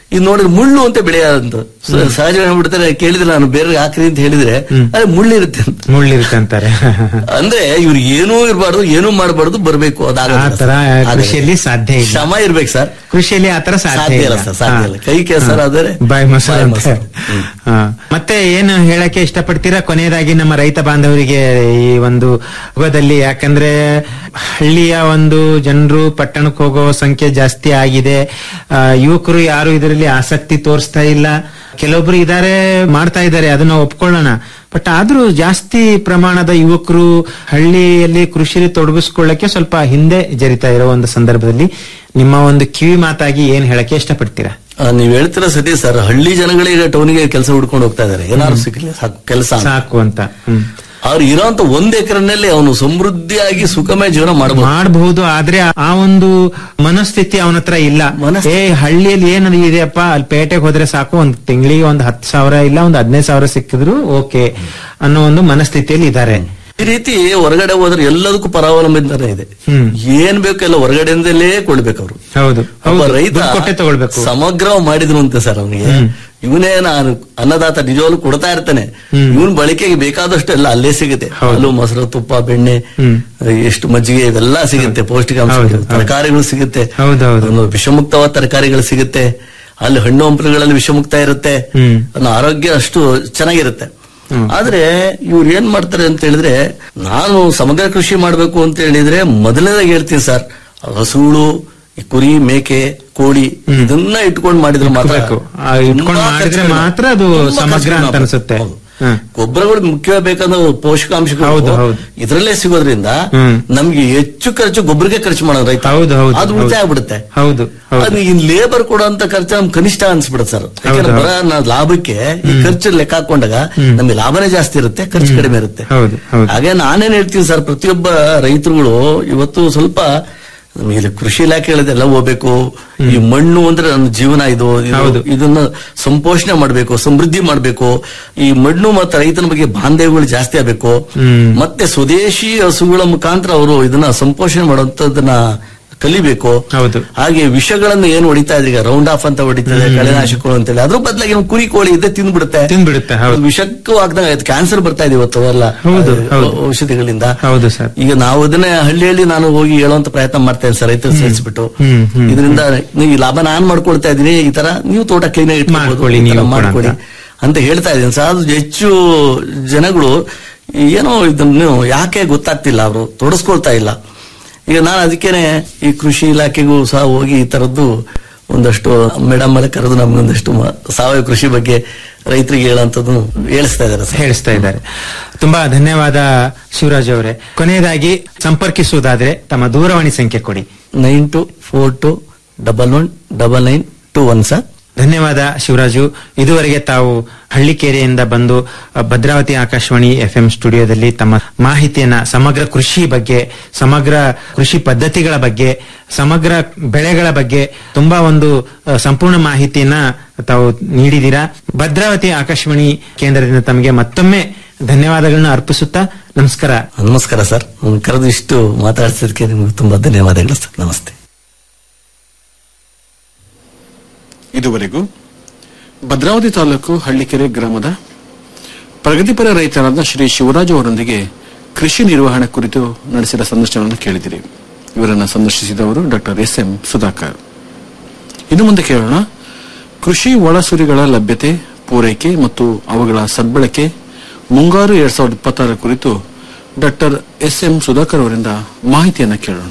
ಇದು ನೋಡಿದ್ರೆ ಮುಳ್ಳು ಅಂತ ಬೆಳೆಯಂತ ಸಹಜವಾಗಿ ಬಿಡ್ತಾರೆ ಕೇಳಿದ್ರೆ ನಾನು ಬೇರೆ ಹಾಕ್ರಿ ಅಂತ ಹೇಳಿದ್ರೆ ಅದೇ ಮುಳ್ಳಿರುತ್ತೆ ಅಂತ ಮುಳ್ಳಿರುತ್ತೆ ಅಂತಾರೆ ಅಂದ್ರೆ ಇವ್ರು ಏನೂ ಇರಬಾರ್ದು ಏನೂ ಮಾಡಬಾರ್ದು ಬರ್ಬೇಕು ಆ ಅದಾಗಲ್ಲ ತರ ಸರ್. ಆಗಲ್ಲ. ಕೃಷಿಯಲ್ಲಿ ಸಾಧ್ಯ ಇಲ್ಲ ಶ್ರಮ ಇರ್ಬೇಕು ಸರ್ ಕೃಷಿಯಲ್ಲಿ ಆತರ ಸಾಧ್ಯ ಸಾಧ್ಯ ಇಲ್ಲ ಇಲ್ಲ ಸರ್, ಸಾಧ್ಯ ಇಲ್ಲ. ಹಾ. ಕೈ ಕೆಸರು ಹಾ. ಆದರೆ ಬಾಯಿ ಮೊಸರು ಬಾಯಿ ಅಂತ. ಮೊಸರು. ಹ್ಮ್. ಹಾ. ಮತ್ತೆ ಏನು ಹೇಳಕ್ಕೆ ಇಷ್ಟಪಡ್ತೀರಾ ಕೊನೆಯದಾಗಿ ನಮ್ಮ ರೈತ ಬಾಂಧವರಿಗೆ ಈ ಒಂದು ಯುಗದಲ್ಲಿ ಯಾಕಂದ್ರೆ ಹಳ್ಳಿಯ ಒಂದು ಜನರು ಪಟ್ಟಣಕ್ಕೆ ಹೋಗೋ ಸಂಖ್ಯೆ ಜಾಸ್ತಿ ಆಗಿದೆ ಆ, ಯುವಕರು ಯಾರು ಇದರಲ್ಲಿ ಆಸಕ್ತಿ ತೋರಿಸ್ತಾ ಇಲ್ಲ ಕೆಲವೊಬ್ರು ಇದಾರೆ ಮಾಡ್ತಾ ಇದ್ದಾರೆ ಅದನ್ನ ಒಪ್ಕೊಳ್ಳೋಣ ಬಟ್ ಆದ್ರೂ ಜಾಸ್ತಿ ಪ್ರಮಾಣದ ಯುವಕರು ಹಳ್ಳಿಯಲ್ಲಿ ಕೃಷಿಲಿ ತೊಡಗಿಸ್ಕೊಳ್ಳಕ್ಕೆ ಸ್ವಲ್ಪ ಹಿಂದೆ ಜರಿತಾ ಇರೋ ಒಂದು ಸಂದರ್ಭದಲ್ಲಿ ನಿಮ್ಮ ಒಂದು ಕಿವಿ ಮಾತಾಗಿ ಏನ್ ಹೇಳಕ್ಕೆ ಇಷ್ಟಪಡ್ತೀರಾ ಆ, ನೀವ್ ಹೇಳ್ತೀರ ಸತಿ ಸರ್ ಹಳ್ಳಿ ಜನಗಳೇ ಈಗ ಟೌನ್ಗೆ ಕೆಲಸ ಹುಡ್ಕೊಂಡು ಹೋಗ್ತಾ ಇದಾರೆ ಏನಾದ್ರು ಸಿಕ್ಕಲಿ ಸಾಕು ಕೆಲಸ ಅಂತ. ಸಾಕು ಅಂತ ಹ್ಮ್. ಅವ್ರು ಇರೋಂತ ಒಂದ್ ಎಕರೆನಲ್ಲಿ ಅವನು ಸಮೃದ್ಧಿಯಾಗಿ ಸುಖಮಯ ಜೀವನ ಮಾಡಬಹುದು ಮಾಡಬಹುದು ಆದ್ರೆ ಆ ಒಂದು ಮನಸ್ಥಿತಿ ಅವನ ಹತ್ರ ಇಲ್ಲ ಮನಸ್ಥಿತಿ- ಏ ಹಳ್ಳಿಯಲ್ಲಿ ಏನ್ ಇದೆಯಪ್ಪ ಅಲ್ಲಿ ಪೇಟೆಗೆ ಹೋದ್ರೆ ಸಾಕು ಒಂದ್ ತಿಂಗಳಿಗೆ ಒಂದ್ ಹತ್ತು ಸಾವಿರ ಇಲ್ಲ ಒಂದ್ ಹದಿನೈದು ಸಾವಿರ ಸಿಕ್ಕಿದ್ರು ಓಕೆ ಅನ್ನೋ ಒಂದು ಮನಸ್ಥಿತಿಯಲ್ಲಿ ಇದ್ದಾರೆ ಈ ರೀತಿ ಹೊರಗಡೆ ಹೋದ್ರೆ ಎಲ್ಲದಕ್ಕೂ ಪರಾವಲಂಬನೆ ಇದೆ ಹ್ಮ್. ಏನ್ ಬೇಕು ಎಲ್ಲ ಹೊರಗಡೆಯಿಂದಲೇ ಕೊಡ್ಬೇಕು ಅವರು ಹೌದು ಒಬ್ಬ ಹೌದು ರೈತ ದುಡ್ಡು ಕೊಟ್ಟೆ ತಗೊಳ್ಬೇಕು ಸಮಗ್ರ ಮಾಡಿದ್ರು ಅಂತ ಸರ್ ಅವನಿಗೆ ಹ್ಮ್. ಇವನೇ ನಾನು ಅನ್ನದಾತ ನಿಜವಾಗ್ಲೂ ಕೊಡ್ತಾ ಇರ್ತಾನೆ ಹ್ಮ್. ಇವನ್ ಬಳಕೆಗೆ ಬೇಕಾದಷ್ಟು ಎಲ್ಲ ಅಲ್ಲೇ ಸಿಗುತ್ತೆ ಹೌದು. ಹಾಲು ಮೊಸರು ತುಪ್ಪ ಬೆಣ್ಣೆ ಹ್ಮ್. ಎಷ್ಟು ಮಜ್ಜಿಗೆ ಇವೆಲ್ಲ ಸಿಗುತ್ತೆ ಪೌಷ್ಟಿಕಾಂಶ ಹೌದು, ಹೌದು. ತರಕಾರಿಗಳು ಸಿಗುತ್ತೆ ಹೌದು, ಹೌದು. ಒಂದು ವಿಷಮುಕ್ತವಾದ ತರಕಾರಿಗಳು ಸಿಗುತ್ತೆ ಅಲ್ಲಿ ಹಣ್ಣು ಹಂಪಲುಗಳಲ್ಲಿ ವಿಷಮುಕ್ತ ಇರುತ್ತೆ ಹ್ಮ್. ನನ್ನ ಆರೋಗ್ಯ ಅಷ್ಟು ಚೆನ್ನಾಗಿರುತ್ತೆ ಹ್ಮ್. ಆದ್ರೆ ಇವ್ರು ಏನ್ ಮಾಡ್ತಾರೆ ಅಂತ ಹೇಳಿದ್ರೆ ನಾನು ಸಮಗ್ರ ಕೃಷಿ ಮಾಡ್ಬೇಕು ಅಂತ ಹೇಳಿದ್ರೆ ಮೊದಲನೇದಾಗಿ ಹೇಳ್ತೀನಿ ಸರ್ ಹಸುಳು ಈ ಕುರಿ ಮೇಕೆ ಕೋಳಿ ಹ್ಮ್. ಇದನ್ನ ಇಟ್ಕೊಂಡು ಮಾಡಿದ್ರೆ ಮಾತ್ರ ಇಟ್ಕೋಬೇಕು. ಆ, ಇಟ್ಕೊಂಡು ತುಂಬಾ ಮಾಡಿದ್ರೆ ಖರ್ಚು ಮಾತ್ರ ಅದು ತುಂಬಾ ಸಮಗ್ರ ಖರ್ಚು ಅಂತ ಮಾಡ್ಬೇಕು. ಅನ್ಸುತ್ತೆ. ಹೌದು. ಹ್ಮ್. ಗೊಬ್ಬರಗಳು ಮುಖ್ಯವಾಗಿ ಬೇಕಾದ ಪೋಷಕಾಂಶಗಳು ಹೌದು, ಹೌದು. ಇದರಲ್ಲೇ ಸಿಗೋದ್ರಿಂದ ಹ್ಮ್. ನಮ್ಗೆ ಹೆಚ್ಚು ಖರ್ಚು ಗೊಬ್ಬರಕ್ಕೆ ಖರ್ಚು ಮಾಡೋದು ರೈತ ಹೌದು, ಹೌದು, ಅದು ಹೌದು. ಉಳಿತಾಯ ಆಗ್ಬಿಡುತ್ತೆ ಹೌದು ಹೌದು ಅದು ಈ ಲೇಬರ್ ಕೊಡುವಂತ ಖರ್ಚು ನಮ್ಗೆ ಕನಿಷ್ಠ ಅನ್ಸ್ಬಿಡುತ್ತೆ ಸರ್ ಯಾಕಂದ್ರೆ ಹೌದು. ಬರ ನಾವ್ ಲಾಭಕ್ಕೆ ಈ ಖರ್ಚು ಲೆಕ್ಕ ಹಾಕೊಂಡಾಗ ಹ್ಮ್. ನಮಗೆ ಲಾಭನೇ ಜಾಸ್ತಿ ಇರುತ್ತೆ ಖರ್ಚು ಕಡಿಮೆ ಇರುತ್ತೆ ಹೌದು ಹೌದು ಹಾಗೆ ನಾನೇನ್ ಹೇಳ್ತೀನಿ ಸರ್ ಪ್ರತಿಯೊಬ್ಬ ರೈತರುಗಳು ಇವತ್ತು ಸ್ವಲ್ಪ ಇಲ್ಲಿ ಕೃಷಿ ಇಲಾಖೆ ಹೇಳಿದೆಲ್ಲ ಹೋಗ್ಬೇಕು ಈ ಮಣ್ಣು ಅಂದ್ರೆ ನನ್ನ ಜೀವನ ಇದು ಇದು- ಹೌದು. ಇದನ್ನ ಸಂಪೋಷಣೆ ಮಾಡಬೇಕು ಸಮೃದ್ಧಿ ಮಾಡಬೇಕು ಈ ಮಣ್ಣು ಮತ್ತು ರೈತನ ಬಗ್ಗೆ ಬಾಂಧವ್ಯಗಳು ಜಾಸ್ತಿ ಆಗಬೇಕು ಹ್ಮ್. ಮತ್ತೆ ಸ್ವದೇಶಿ ಹಸುಗಳ ಮುಖಾಂತರ ಅವರು ಇದನ್ನ ಸಂಪೋಷಣೆ ಮಾಡುವಂತದನ್ನ ಕಲಿಬೇಕು ಹೌದು. ಹಾಗೆ ವಿಷಗಳನ್ನು ಏನು ಹೊಡಿತಾ ಇದ್ರೆ ಈಗ ರೌಂಡ್ ಆಫ್ ಅಂತ ಹೊಡಿತದೆ ಕಳೆನಾಶಕಗಳು ಅಂತೇಳಿ ಅದ್ರ ಬದಲಾಗಿ ಒಂದು ಕುರಿ ಕೋಳಿ ಇದೆ ತಿಂದ್ಬಿಡುತ್ತೆ ತಿಂದ್ಬಿಡುತ್ತೆ, ಹೌದು. ಅದು ವಿಷಕ್ಕೂ ಆಗ್ದಂಗ ಕ್ಯಾನ್ಸರ್ ಬರ್ತಾ ಇದೆ ಇವತ್ತು ಎಲ್ಲ ಹೌದು, ಆ, ಹೌದು. ಔಷಧಿಗಳಿಂದ ಹೌದು ಸರ್ ಈಗ ನಾವು ಅದನ್ನೇ ಹಳ್ಳಿ ಹಳ್ಳಿ ನಾನು ಹೋಗಿ ಹೇಳುವಂತ ಪ್ರಯತ್ನ ಮಾಡ್ತಾ ಇದ್ದೀನಿ ಸರ್ ರೈತರು ಸೇರಿಸ್ಬಿಟ್ಟು ಹ್ಮ್, ಹ್ಮ್, ಇದರಿಂದ ನೀವು ಈ ಲಾಭ ನಾನ್ ಮಾಡ್ಕೊಳ್ತಾ ಇದೀನಿ ಈ ತರ ನೀವು ತೋಟ ಕ್ಲೀನ್ ಆಗಿ ಮಾಡ್ಕೊಳ್ಳಿ, ನೀವು ಕೂಡ ಮಾಡ್ಕೊಳ್ಳಿ ಅಂತ. ಅಂತ ಹೇಳ್ತಾ ಇದ್ದೀನಿ ಸರ್ ಅದು ಹೆಚ್ಚು ಜನಗಳು ಏನೋ ಇದನ್ನು ಯಾಕೆ ಗೊತ್ತಾಗ್ತಿಲ್ಲ ಅವರು ತೊಡಸ್ಕೊಳ್ತಾ ಇಲ್ಲ ಈಗ ನಾನು ಅದಕ್ಕೇನೆ ಈ ಕೃಷಿ ಇಲಾಖೆಗೂ ಸಹ ಹೋಗಿ ಈ ತರದ್ದು ಒಂದಷ್ಟು ಮೇಡಮ್ ಅಲ್ಲಿ ಕರೆದು ನಮ್ಗೊಂದಷ್ಟು ಮ- ಸಾವಯವ ಕೃಷಿ ಬಗ್ಗೆ ರೈತರಿಗೆ ಹೇಳೋಂಥದ್ದು ಹೇಳಿಸ್ತಾ ಇದ್ದಾರೆ ಸರ್ ಹೇಳಿಸ್ತಾ ಇದ್ದಾರೆ ತುಂಬಾ ಧನ್ಯವಾದ ಶಿವರಾಜ್ ಅವರೇ ಕೊನೆಯದಾಗಿ ಸಂಪರ್ಕಿಸುವುದಾದ್ರೆ ತಮ್ಮ ದೂರವಾಣಿ ಸಂಖ್ಯೆ ಕೊಡಿ nine two four two double one double nine two one sir ಧನ್ಯವಾದ ಶಿವರಾಜು ಇದುವರೆಗೆ ತಾವು ಹಳ್ಳಿಕೆರೆಯಿಂದ ಬಂದು ಅ, ಭದ್ರಾವತಿ ಆಕಾಶವಾಣಿ ಎಫ್ಎಂ ಸ್ಟುಡಿಯೋದಲ್ಲಿ ತಮ್ಮ ಮಾಹಿತಿಯನ್ನ ಸಮಗ್ರ ಕೃಷಿ ಬಗ್ಗೆ ಸಮಗ್ರ ಕೃಷಿ ಪದ್ಧತಿಗಳ ಬಗ್ಗೆ ಸಮಗ್ರ ಬೆಳೆಗಳ ಬಗ್ಗೆ ತುಂಬಾ ಒಂದು ಅ, ಸಂಪೂರ್ಣ ಮಾಹಿತಿಯನ್ನ ತಾವು ನೀಡಿದ್ದೀರಾ ಭದ್ರಾವತಿ ಆಕಾಶವಾಣಿ ಕೇಂದ್ರದಿಂದ ತಮಗೆ ಮತ್ತೊಮ್ಮೆ ಧನ್ಯವಾದಗಳನ್ನ ಅರ್ಪಿಸುತ್ತಾ ನಮಸ್ಕಾರ ನಮಸ್ಕಾರ ಸರ್ ನನ್ ಕರೆದು ಇಷ್ಟು ಮಾತಾಡ್ಸಿದಕ್ಕೆ ನಿಮ್ಗೆ ತುಂಬಾ ಧನ್ಯವಾದಗಳು ಸರ್ ನಮಸ್ತೆ ಇದುವರೆಗೂ ಭದ್ರಾವತಿ ತಾಲೂಕು ಹಳ್ಳಿಕೆರೆ ಗ್ರಾಮದ ಪ್ರಗತಿಪರ ರೈತರಾದ ಶ್ರೀ ಶಿವರಾಜ್ ಅವರೊಂದಿಗೆ ಕೃಷಿ ನಿರ್ವಹಣೆ ಕುರಿತು ನಡೆಸಿದ ಸಂದರ್ಶನವನ್ನು ಕೇಳಿದಿರಿ ಇವರನ್ನು ಸಂದರ್ಶಿಸಿದವರು ಡಾಕ್ಟರ್ ಎಸ್ ಎಂ ಸುಧಾಕರ್ ಇನ್ನು ಮುಂದೆ ಕೇಳೋಣ ಕೃಷಿ ಒಳಸುರಿಗಳ ಲಭ್ಯತೆ ಪೂರೈಕೆ ಮತ್ತು ಅವುಗಳ ಸದ್ಬಳಕೆ ಮುಂಗಾರು ಎರಡ್ ಸಾವಿರದ ಇಪ್ಪತ್ತಾರ ಕುರಿತು ಡಾಕ್ಟರ್ ಎಸ್ ಎಂ ಸುಧಾಕರ್ ಅವರಿಂದ ಮಾಹಿತಿಯನ್ನು ಕೇಳೋಣ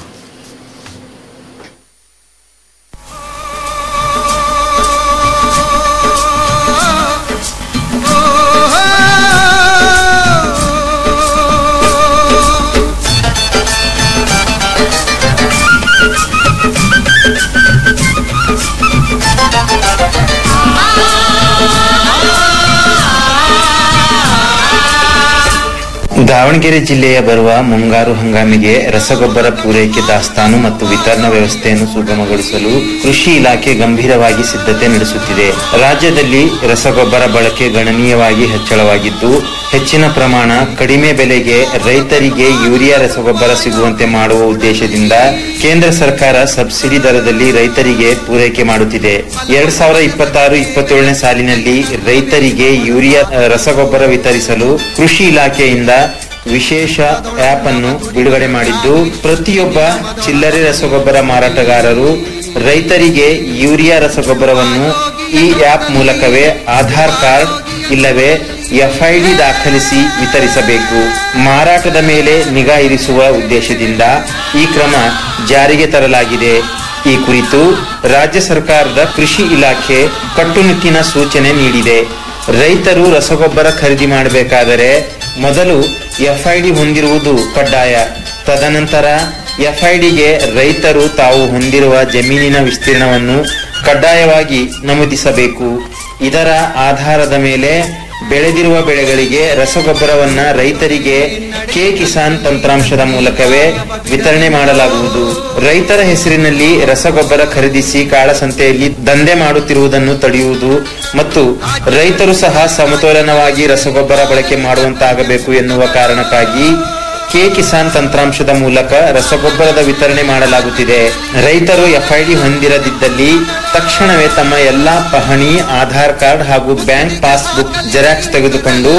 ದಾವಣಗೆರೆ ಜಿಲ್ಲೆಯ ಬರುವ ಮುಂಗಾರು ಹಂಗಾಮಿಗೆ ರಸಗೊಬ್ಬರ ಪೂರೈಕೆ ದಾಸ್ತಾನು ಮತ್ತು ವಿತರಣಾ ವ್ಯವಸ್ಥೆಯನ್ನು ಸುಗಮಗೊಳಿಸಲು ಕೃಷಿ ಇಲಾಖೆ ಗಂಭೀರವಾಗಿ ಸಿದ್ಧತೆ ನಡೆಸುತ್ತಿದೆ ರಾಜ್ಯದಲ್ಲಿ ರಸಗೊಬ್ಬರ ಬಳಕೆ ಗಣನೀಯವಾಗಿ ಹೆಚ್ಚಳವಾಗಿದ್ದು ಹೆಚ್ಚಿನ ಪ್ರಮಾಣ ಕಡಿಮೆ ಬೆಲೆಗೆ ರೈತರಿಗೆ ಯೂರಿಯಾ ರಸಗೊಬ್ಬರ ಸಿಗುವಂತೆ ಮಾಡುವ ಉದ್ದೇಶದಿಂದ ಕೇಂದ್ರ ಸರ್ಕಾರ ಸಬ್ಸಿಡಿ ದರದಲ್ಲಿ ರೈತರಿಗೆ ಪೂರೈಕೆ ಮಾಡುತ್ತಿದೆ ಎರಡ್ ಸಾವಿರದ ಇಪ್ಪತ್ತಾರು ಇಪ್ಪತ್ತೇಳನೇ ಸಾಲಿನಲ್ಲಿ ರೈತರಿಗೆ ಯೂರಿಯಾ ಅ, ರಸಗೊಬ್ಬರ ವಿತರಿಸಲು ಕೃಷಿ ಇಲಾಖೆಯಿಂದ ವಿಶೇಷ ಆಪ್ ಅನ್ನು ಬಿಡುಗಡೆ ಮಾಡಿದ್ದು ಪ್ರತಿಯೊಬ್ಬ ಚಿಲ್ಲರೆ ರಸಗೊಬ್ಬರ ಮಾರಾಟಗಾರರು ರೈತರಿಗೆ ಯೂರಿಯಾ ರಸಗೊಬ್ಬರವನ್ನು ಈ ಆಪ್ ಮೂಲಕವೇ ಆಧಾರ್ ಕಾರ್ಡ್ ಇಲ್ಲವೇ ಎಫ್ಐಡಿ ದಾಖಲಿಸಿ ವಿತರಿಸಬೇಕು ಮಾರಾಟದ ಮೇಲೆ ನಿಗಾ ಇರಿಸುವ ಉದ್ದೇಶದಿಂದ ಈ ಕ್ರಮ ಜಾರಿಗೆ ತರಲಾಗಿದೆ ಈ ಕುರಿತು ರಾಜ್ಯ ಸರ್ಕಾರದ ಕೃಷಿ ಇಲಾಖೆ ಕಟ್ಟುನಿಟ್ಟಿನ ಸೂಚನೆ ನೀಡಿದೆ ರೈತರು ರಸಗೊಬ್ಬರ ಖರೀದಿ ಮಾಡಬೇಕಾದರೆ ಮೊದಲು ಎಫ್ಐಡಿ ಹೊಂದಿರುವುದು ಕಡ್ಡಾಯ ತದನಂತರ ಎಫ್ಐಡಿಗೆ ರೈತರು ತಾವು ಹೊಂದಿರುವ ಜಮೀನಿನ ವಿಸ್ತೀರ್ಣವನ್ನು ಕಡ್ಡಾಯವಾಗಿ ನಮೂದಿಸಬೇಕು ಇದರ ಆಧಾರದ ಮೇಲೆ ಬೆಳೆದಿರುವ ಬೆಳೆಗಳಿಗೆ ರಸಗೊಬ್ಬರವನ್ನ ರೈತರಿಗೆ ಕೆ ಕಿಸಾನ್ ತಂತ್ರಾಂಶದ ಮೂಲಕವೇ ವಿತರಣೆ ಮಾಡಲಾಗುವುದು ರೈತರ ಹೆಸರಿನಲ್ಲಿ ರಸಗೊಬ್ಬರ ಖರೀದಿಸಿ ಕಾಳಸಂತೆಯಲ್ಲಿ ದಂಧೆ ಮಾಡುತ್ತಿರುವುದನ್ನು ತಡೆಯುವುದು ಮತ್ತು ರೈತರು ಸಹ ಸಮತೋಲನವಾಗಿ ರಸಗೊಬ್ಬರ ಬಳಕೆ ಮಾಡುವಂತಾಗಬೇಕು ಎನ್ನುವ ಕಾರಣಕ್ಕಾಗಿ ಕೆ ಕಿಸಾನ್ ತಂತ್ರಾಂಶದ ಮೂಲಕ ರಸಗೊಬ್ಬರದ ವಿತರಣೆ ಮಾಡಲಾಗುತ್ತಿದೆ ರೈತರು ಎಫ್ಐಡಿ ಹೊಂದಿರದಿದ್ದಲ್ಲಿ ತಕ್ಷಣವೇ ತಮ್ಮ ಎಲ್ಲಾ ಪಹಣಿ ಆಧಾರ್ ಕಾರ್ಡ್ ಹಾಗೂ ಬ್ಯಾಂಕ್ ಪಾಸ್ಬುಕ್ ಜೆರಾಕ್ಸ್ ತೆಗೆದುಕೊಂಡು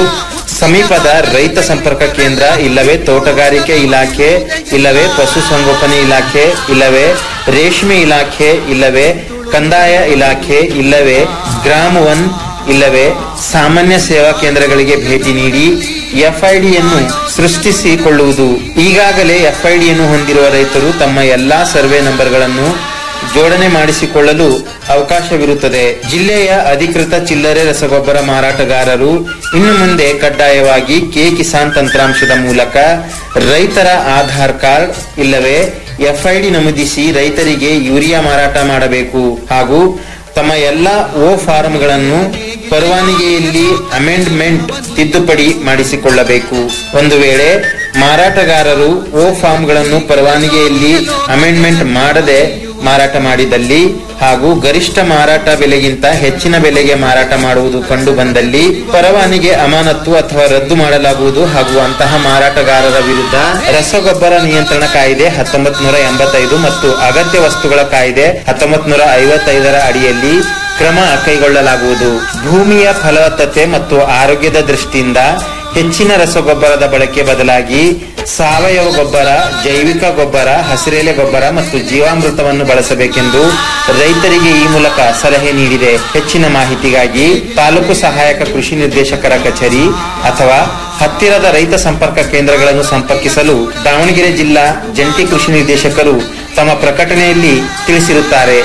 ಸಮೀಪದ ರೈತ ಸಂಪರ್ಕ ಕೇಂದ್ರ ಇಲ್ಲವೇ ತೋಟಗಾರಿಕೆ ಇಲಾಖೆ ಇಲ್ಲವೇ ಪಶುಸಂಗೋಪನೆ ಇಲಾಖೆ ಇಲ್ಲವೇ ರೇಷ್ಮೆ ಇಲಾಖೆ ಇಲ್ಲವೇ ಕಂದಾಯ ಇಲಾಖೆ ಇಲ್ಲವೇ ಗ್ರಾಮ ಒನ್ ಇಲ್ಲವೇ ಸಾಮಾನ್ಯ ಸೇವಾ ಕೇಂದ್ರಗಳಿಗೆ ಭೇಟಿ ನೀಡಿ ಎಫ್ಐಡಿಯನ್ನು ಸೃಷ್ಟಿಸಿಕೊಳ್ಳುವುದು ಈಗಾಗಲೇ ಎಫ್ಐಡಿಯನ್ನು ಹೊಂದಿರುವ ರೈತರು ತಮ್ಮ ಎಲ್ಲಾ ಸರ್ವೆ ನಂಬರ್ಗಳನ್ನು ಜೋಡಣೆ ಮಾಡಿಸಿಕೊಳ್ಳಲು ಅವಕಾಶವಿರುತ್ತದೆ ಜಿಲ್ಲೆಯ ಅಧಿಕೃತ ಚಿಲ್ಲರೆ ರಸಗೊಬ್ಬರ ಮಾರಾಟಗಾರರು ಇನ್ನು ಮುಂದೆ ಕಡ್ಡಾಯವಾಗಿ ಕೆ ಕಿಸಾನ್ ತಂತ್ರಾಂಶದ ಮೂಲಕ ರೈತರ ಆಧಾರ್ ಕಾರ್ಡ್ ಇಲ್ಲವೇ ಎಫ್ಐಡಿ ನಮೂದಿಸಿ ರೈತರಿಗೆ ಯೂರಿಯಾ ಮಾರಾಟ ಮಾಡಬೇಕು ಹಾಗೂ ತಮ್ಮ ಎಲ್ಲಾ ಓ ಫಾರಂಗಳನ್ನು ಪರವಾನಗಿಯಲ್ಲಿ ಅಮೆಂಡ್ಮೆಂಟ್ ತಿದ್ದುಪಡಿ ಮಾಡಿಸಿಕೊಳ್ಳಬೇಕು ಒಂದು ವೇಳೆ ಮಾರಾಟಗಾರರು ಓ ಫಾರ್ಮ್ಗಳನ್ನು ಪರವಾನಗಿಯಲ್ಲಿ ಅಮೆಂಡ್ಮೆಂಟ್ ಮಾಡದೆ ಮಾರಾಟ ಮಾಡಿದಲ್ಲಿ ಹಾಗೂ ಗರಿಷ್ಠ ಮಾರಾಟ ಬೆಲೆಗಿಂತ ಹೆಚ್ಚಿನ ಬೆಲೆಗೆ ಮಾರಾಟ ಮಾಡುವುದು ಕಂಡು ಬಂದಲ್ಲಿ ಪರವಾನಿಗೆ ಅಮಾನತ್ತು ಅಥವಾ ರದ್ದು ಮಾಡಲಾಗುವುದು ಹಾಗೂ ಅಂತಹ ಮಾರಾಟಗಾರರ ವಿರುದ್ಧ ರಸಗೊಬ್ಬರ ನಿಯಂತ್ರಣ ಕಾಯ್ದೆ ಹತ್ತೊಂಬತ್ ನೂರ ಎಂಬತ್ತೈದು ಮತ್ತು ಅಗತ್ಯ ವಸ್ತುಗಳ ಕಾಯ್ದೆ ಹತ್ತೊಂಬತ್ ನೂರ ಐವತ್ತೈದರ ಅಡಿಯಲ್ಲಿ ಕ್ರಮ ಕೈಗೊಳ್ಳಲಾಗುವುದು ಭೂಮಿಯ ಫಲವತ್ತತೆ ಮತ್ತು ಆರೋಗ್ಯದ ದೃಷ್ಟಿಯಿಂದ ಹೆಚ್ಚಿನ ರಸಗೊಬ್ಬರದ ಬಳಕೆ ಬದಲಾಗಿ ಸಾವಯವ ಗೊಬ್ಬರ ಜೈವಿಕ ಗೊಬ್ಬರ ಹಸಿರೆಲೆ ಗೊಬ್ಬರ ಮತ್ತು ಜೀವಾಮೃತವನ್ನು ಬಳಸಬೇಕೆಂದು ರೈತರಿಗೆ ಈ ಮೂಲಕ ಸಲಹೆ ನೀಡಿದೆ ಹೆಚ್ಚಿನ ಮಾಹಿತಿಗಾಗಿ ತಾಲೂಕು ಸಹಾಯಕ ಕೃಷಿ ನಿರ್ದೇಶಕರ ಕಚೇರಿ ಅಥವಾ ಹತ್ತಿರದ ರೈತ ಸಂಪರ್ಕ ಕೇಂದ್ರಗಳನ್ನು ಸಂಪರ್ಕಿಸಲು ದಾವಣಗೆರೆ ಜಿಲ್ಲಾ ಜಂಟಿ ಕೃಷಿ ನಿರ್ದೇಶಕರು ತಮ್ಮ ಪ್ರಕಟಣೆಯಲ್ಲಿ ತಿಳಿಸಿರುತ್ತಾರೆ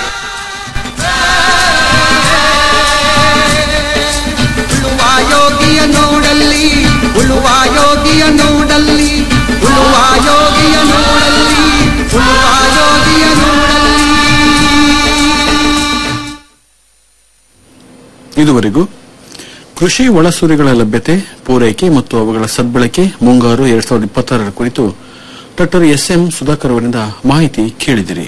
ಉಳುವ ಯೋಗಿಯ ನೋಡಲ್ಲಿ ಉಳುವ ಯೋಗಿಯ ನೋಡಲ್ಲಿ ಉಳುವ ಯೋಗಿಯ ನೋಡಲ್ಲಿ ಉಳುವ ಯೋಗಿಯ ನೋಡಲ್ಲಿ ಇದುವರೆಗೂ ಕೃಷಿ ಒಳಸುರಿಗಳ ಲಭ್ಯತೆ ಪೂರೈಕೆ ಮತ್ತು ಅವುಗಳ ಸದ್ಬಳಕೆ ಮುಂಗಾರು ಎರಡ್ ಸಾವಿರದ ಇಪ್ಪತ್ತಾರರ ಕುರಿತು ಡಾಕ್ಟರ್ ಎಸ್ ಎಂ ಸುಧಾಕರ್ ಅವರಿಂದ ಮಾಹಿತಿ ಕೇಳಿದಿರಿ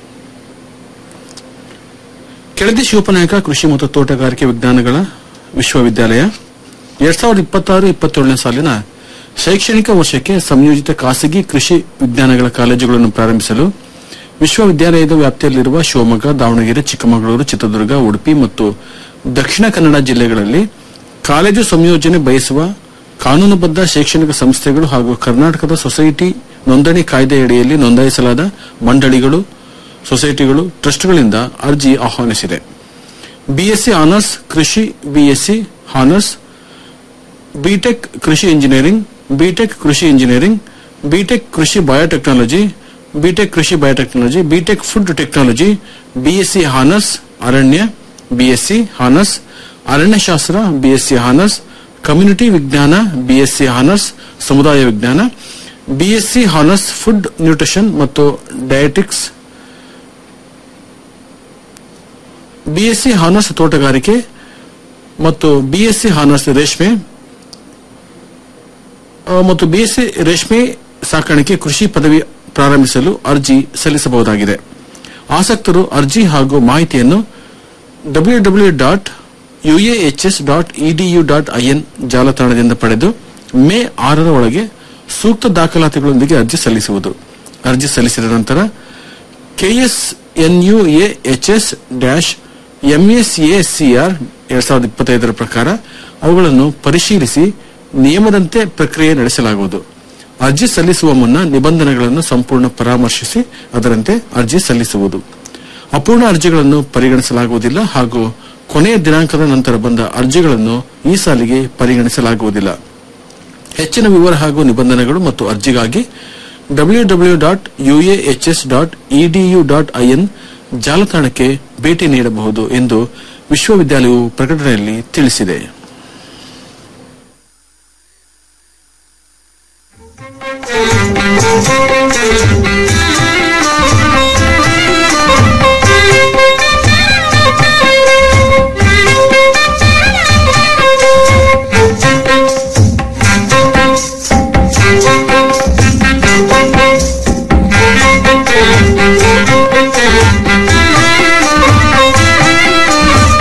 ಕೆಳದಿ ಶಿವಪನಾಯಕ ಕೃಷಿ ಮತ್ತು ತೋಟಗಾರಿಕೆ ವಿಜ್ಞಾನಗಳ ವಿಶ್ವವಿದ್ಯಾಲಯ ಎರಡ್ ಸಾವಿರದ ಇಪ್ಪತ್ತಾರು ಇಪ್ಪತ್ತೇಳನೇ ಸಾಲಿನ ಶೈಕ್ಷಣಿಕ ವರ್ಷಕ್ಕೆ ಸಂಯೋಜಿತ ಖಾಸಗಿ ಕೃಷಿ ವಿಜ್ಞಾನಗಳ ಕಾಲೇಜುಗಳನ್ನು ಪ್ರಾರಂಭಿಸಲು ವಿಶ್ವವಿದ್ಯಾಲಯದ ವ್ಯಾಪ್ತಿಯಲ್ಲಿರುವ ಶಿವಮೊಗ್ಗ ದಾವಣಗೆರೆ ಚಿಕ್ಕಮಗಳೂರು ಚಿತ್ರದುರ್ಗ ಉಡುಪಿ ಮತ್ತು ದಕ್ಷಿಣ ಕನ್ನಡ ಜಿಲ್ಲೆಗಳಲ್ಲಿ ಕಾಲೇಜು ಸಂಯೋಜನೆ ಬಯಸುವ ಕಾನೂನುಬದ್ಧ ಶೈಕ್ಷಣಿಕ ಸಂಸ್ಥೆಗಳು ಹಾಗೂ ಕರ್ನಾಟಕದ ಸೊಸೈಟಿ ನೋಂದಣಿ ಕಾಯ್ದೆಯಡಿಯಲ್ಲಿ ನೋಂದಾಯಿಸಲಾದ ಮಂಡಳಿಗಳು ಸೊಸೈಟಿಗಳು ಟ್ರಸ್ಟ್ಗಳಿಂದ ಅರ್ಜಿ ಆಹ್ವಾನಿಸಿದೆ ಬಿಎಸ್ಸಿ ಆನರ್ಸ್ ಕೃಷಿ ಬಿಎಸ್ಸಿ ಹಾನರ್ಸ್ ಬಿಟೆಕ್ ಕೃಷಿ ಇಂಜಿನಿಯರಿಂಗ್ ಬಿಟೆಕ್ ಕೃಷಿ ಇಂಜಿನಿಯರಿಂಗ್ ಬಿಟೆಕ್ ಕೃಷಿ ಬಯೋಟೆಕ್ನಾಲಜಿ ಬಿಟೆಕ್ ಕೃಷಿ biotechnology BTech food technology BSc honours ಅರಣ್ಯ ಬಿಎಸ್ಸಿ ಹಾನರ್ಸ್ ಅರಣ್ಯಶಾಸ್ತ್ರ ಬಿಎಸ್ಸಿ ಹಾನರ್ಸ್ ಕಮ್ಯುನಿಟಿ ವಿಜ್ಞಾನ ಬಿಎಸ್ಸಿ ಹಾನರ್ಸ್ ಸಮುದಾಯ ವಿಜ್ಞಾನ ಬಿಎಸ್ಸಿ ಹಾನರ್ಸ್ ಫುಡ್ ನ್ಯೂಟ್ರಿಷನ್ ಮತ್ತು ಡಯಟಿಕ್ಸ್ ಬಿಎಸ್ಸಿ ಹಾನರ್ಸ್ ತೋಟಗಾರಿಕೆ ಮತ್ತು ಬಿಎಸ್ಸಿ ಹಾನರ್ಸ್ ರೇಷ್ಮೆ ಆ, ಮತ್ತು ಬಿಎಸ್ಸಿ ರೇಷ್ಮೆ ಸಾಕಾಣಿಕೆ ಕೃಷಿ ಪದವಿ ಪ್ರಾರಂಭಿಸಲು ಅರ್ಜಿ ಸಲ್ಲಿಸಬಹುದಾಗಿದೆ ಆಸಕ್ತರು ಅರ್ಜಿ ಹಾಗೂ ಮಾಹಿತಿಯನ್ನು W W dot UAHS dot EDU dot IN ಜಾಲತಾಣದಿಂದ ಪಡೆದು ಮೇ ಆರರ ಒಳಗೆ ಸೂಕ್ತ ದಾಖಲಾತಿಗಳೊಂದಿಗೆ ಅರ್ಜಿ ಸಲ್ಲಿಸುವುದು ಅರ್ಜಿ ಸಲ್ಲಿಸಿದ ನಂತರ ಕೆಎಸ್ಎನ್ಯುಎಎಚ್ಎಸ್ ಡ್ಯಾಶ್ ಎಂಎಸ್ಎಸಿಆರ್ ಎರಡ್ ಸಾವಿರದ ಇಪ್ಪತ್ತೈದರ ಪ್ರಕಾರ ಅವುಗಳನ್ನು ಪರಿಶೀಲಿಸಿ ನಿಯಮದಂತೆ ಪ್ರಕ್ರಿಯೆ ನಡೆಸಲಾಗುವುದು ಅರ್ಜಿ ಸಲ್ಲಿಸುವ ಮುನ್ನ ನಿಬಂಧನೆಗಳನ್ನು ಸಂಪೂರ್ಣ ಪರಾಮರ್ಶಿಸಿ ಅದರಂತೆ ಅರ್ಜಿ ಸಲ್ಲಿಸುವುದು ಅಪೂರ್ಣ ಅರ್ಜಿಗಳನ್ನು ಪರಿಗಣಿಸಲಾಗುವುದಿಲ್ಲ ಹಾಗೂ ಕೊನೆಯ ದಿನಾಂಕದ ನಂತರ ಬಂದ ಅರ್ಜಿಗಳನ್ನು ಈ ಸಾಲಿಗೆ ಪರಿಗಣಿಸಲಾಗುವುದಿಲ್ಲ ಹೆಚ್ಚಿನ ವಿವರ ಹಾಗೂ ನಿಬಂಧನೆಗಳು ಮತ್ತು ಅರ್ಜಿಗಾಗಿ W W dot UAHS dot EDU dot IN ಜಾಲತಾಣಕ್ಕೆ ಭೇಟಿ ನೀಡಬಹುದು ಎಂದು ವಿಶ್ವವಿದ್ಯಾಲಯವು ಪ್ರಕಟಣೆಯಲ್ಲಿ ತಿಳಿಸಿದೆ Thank you.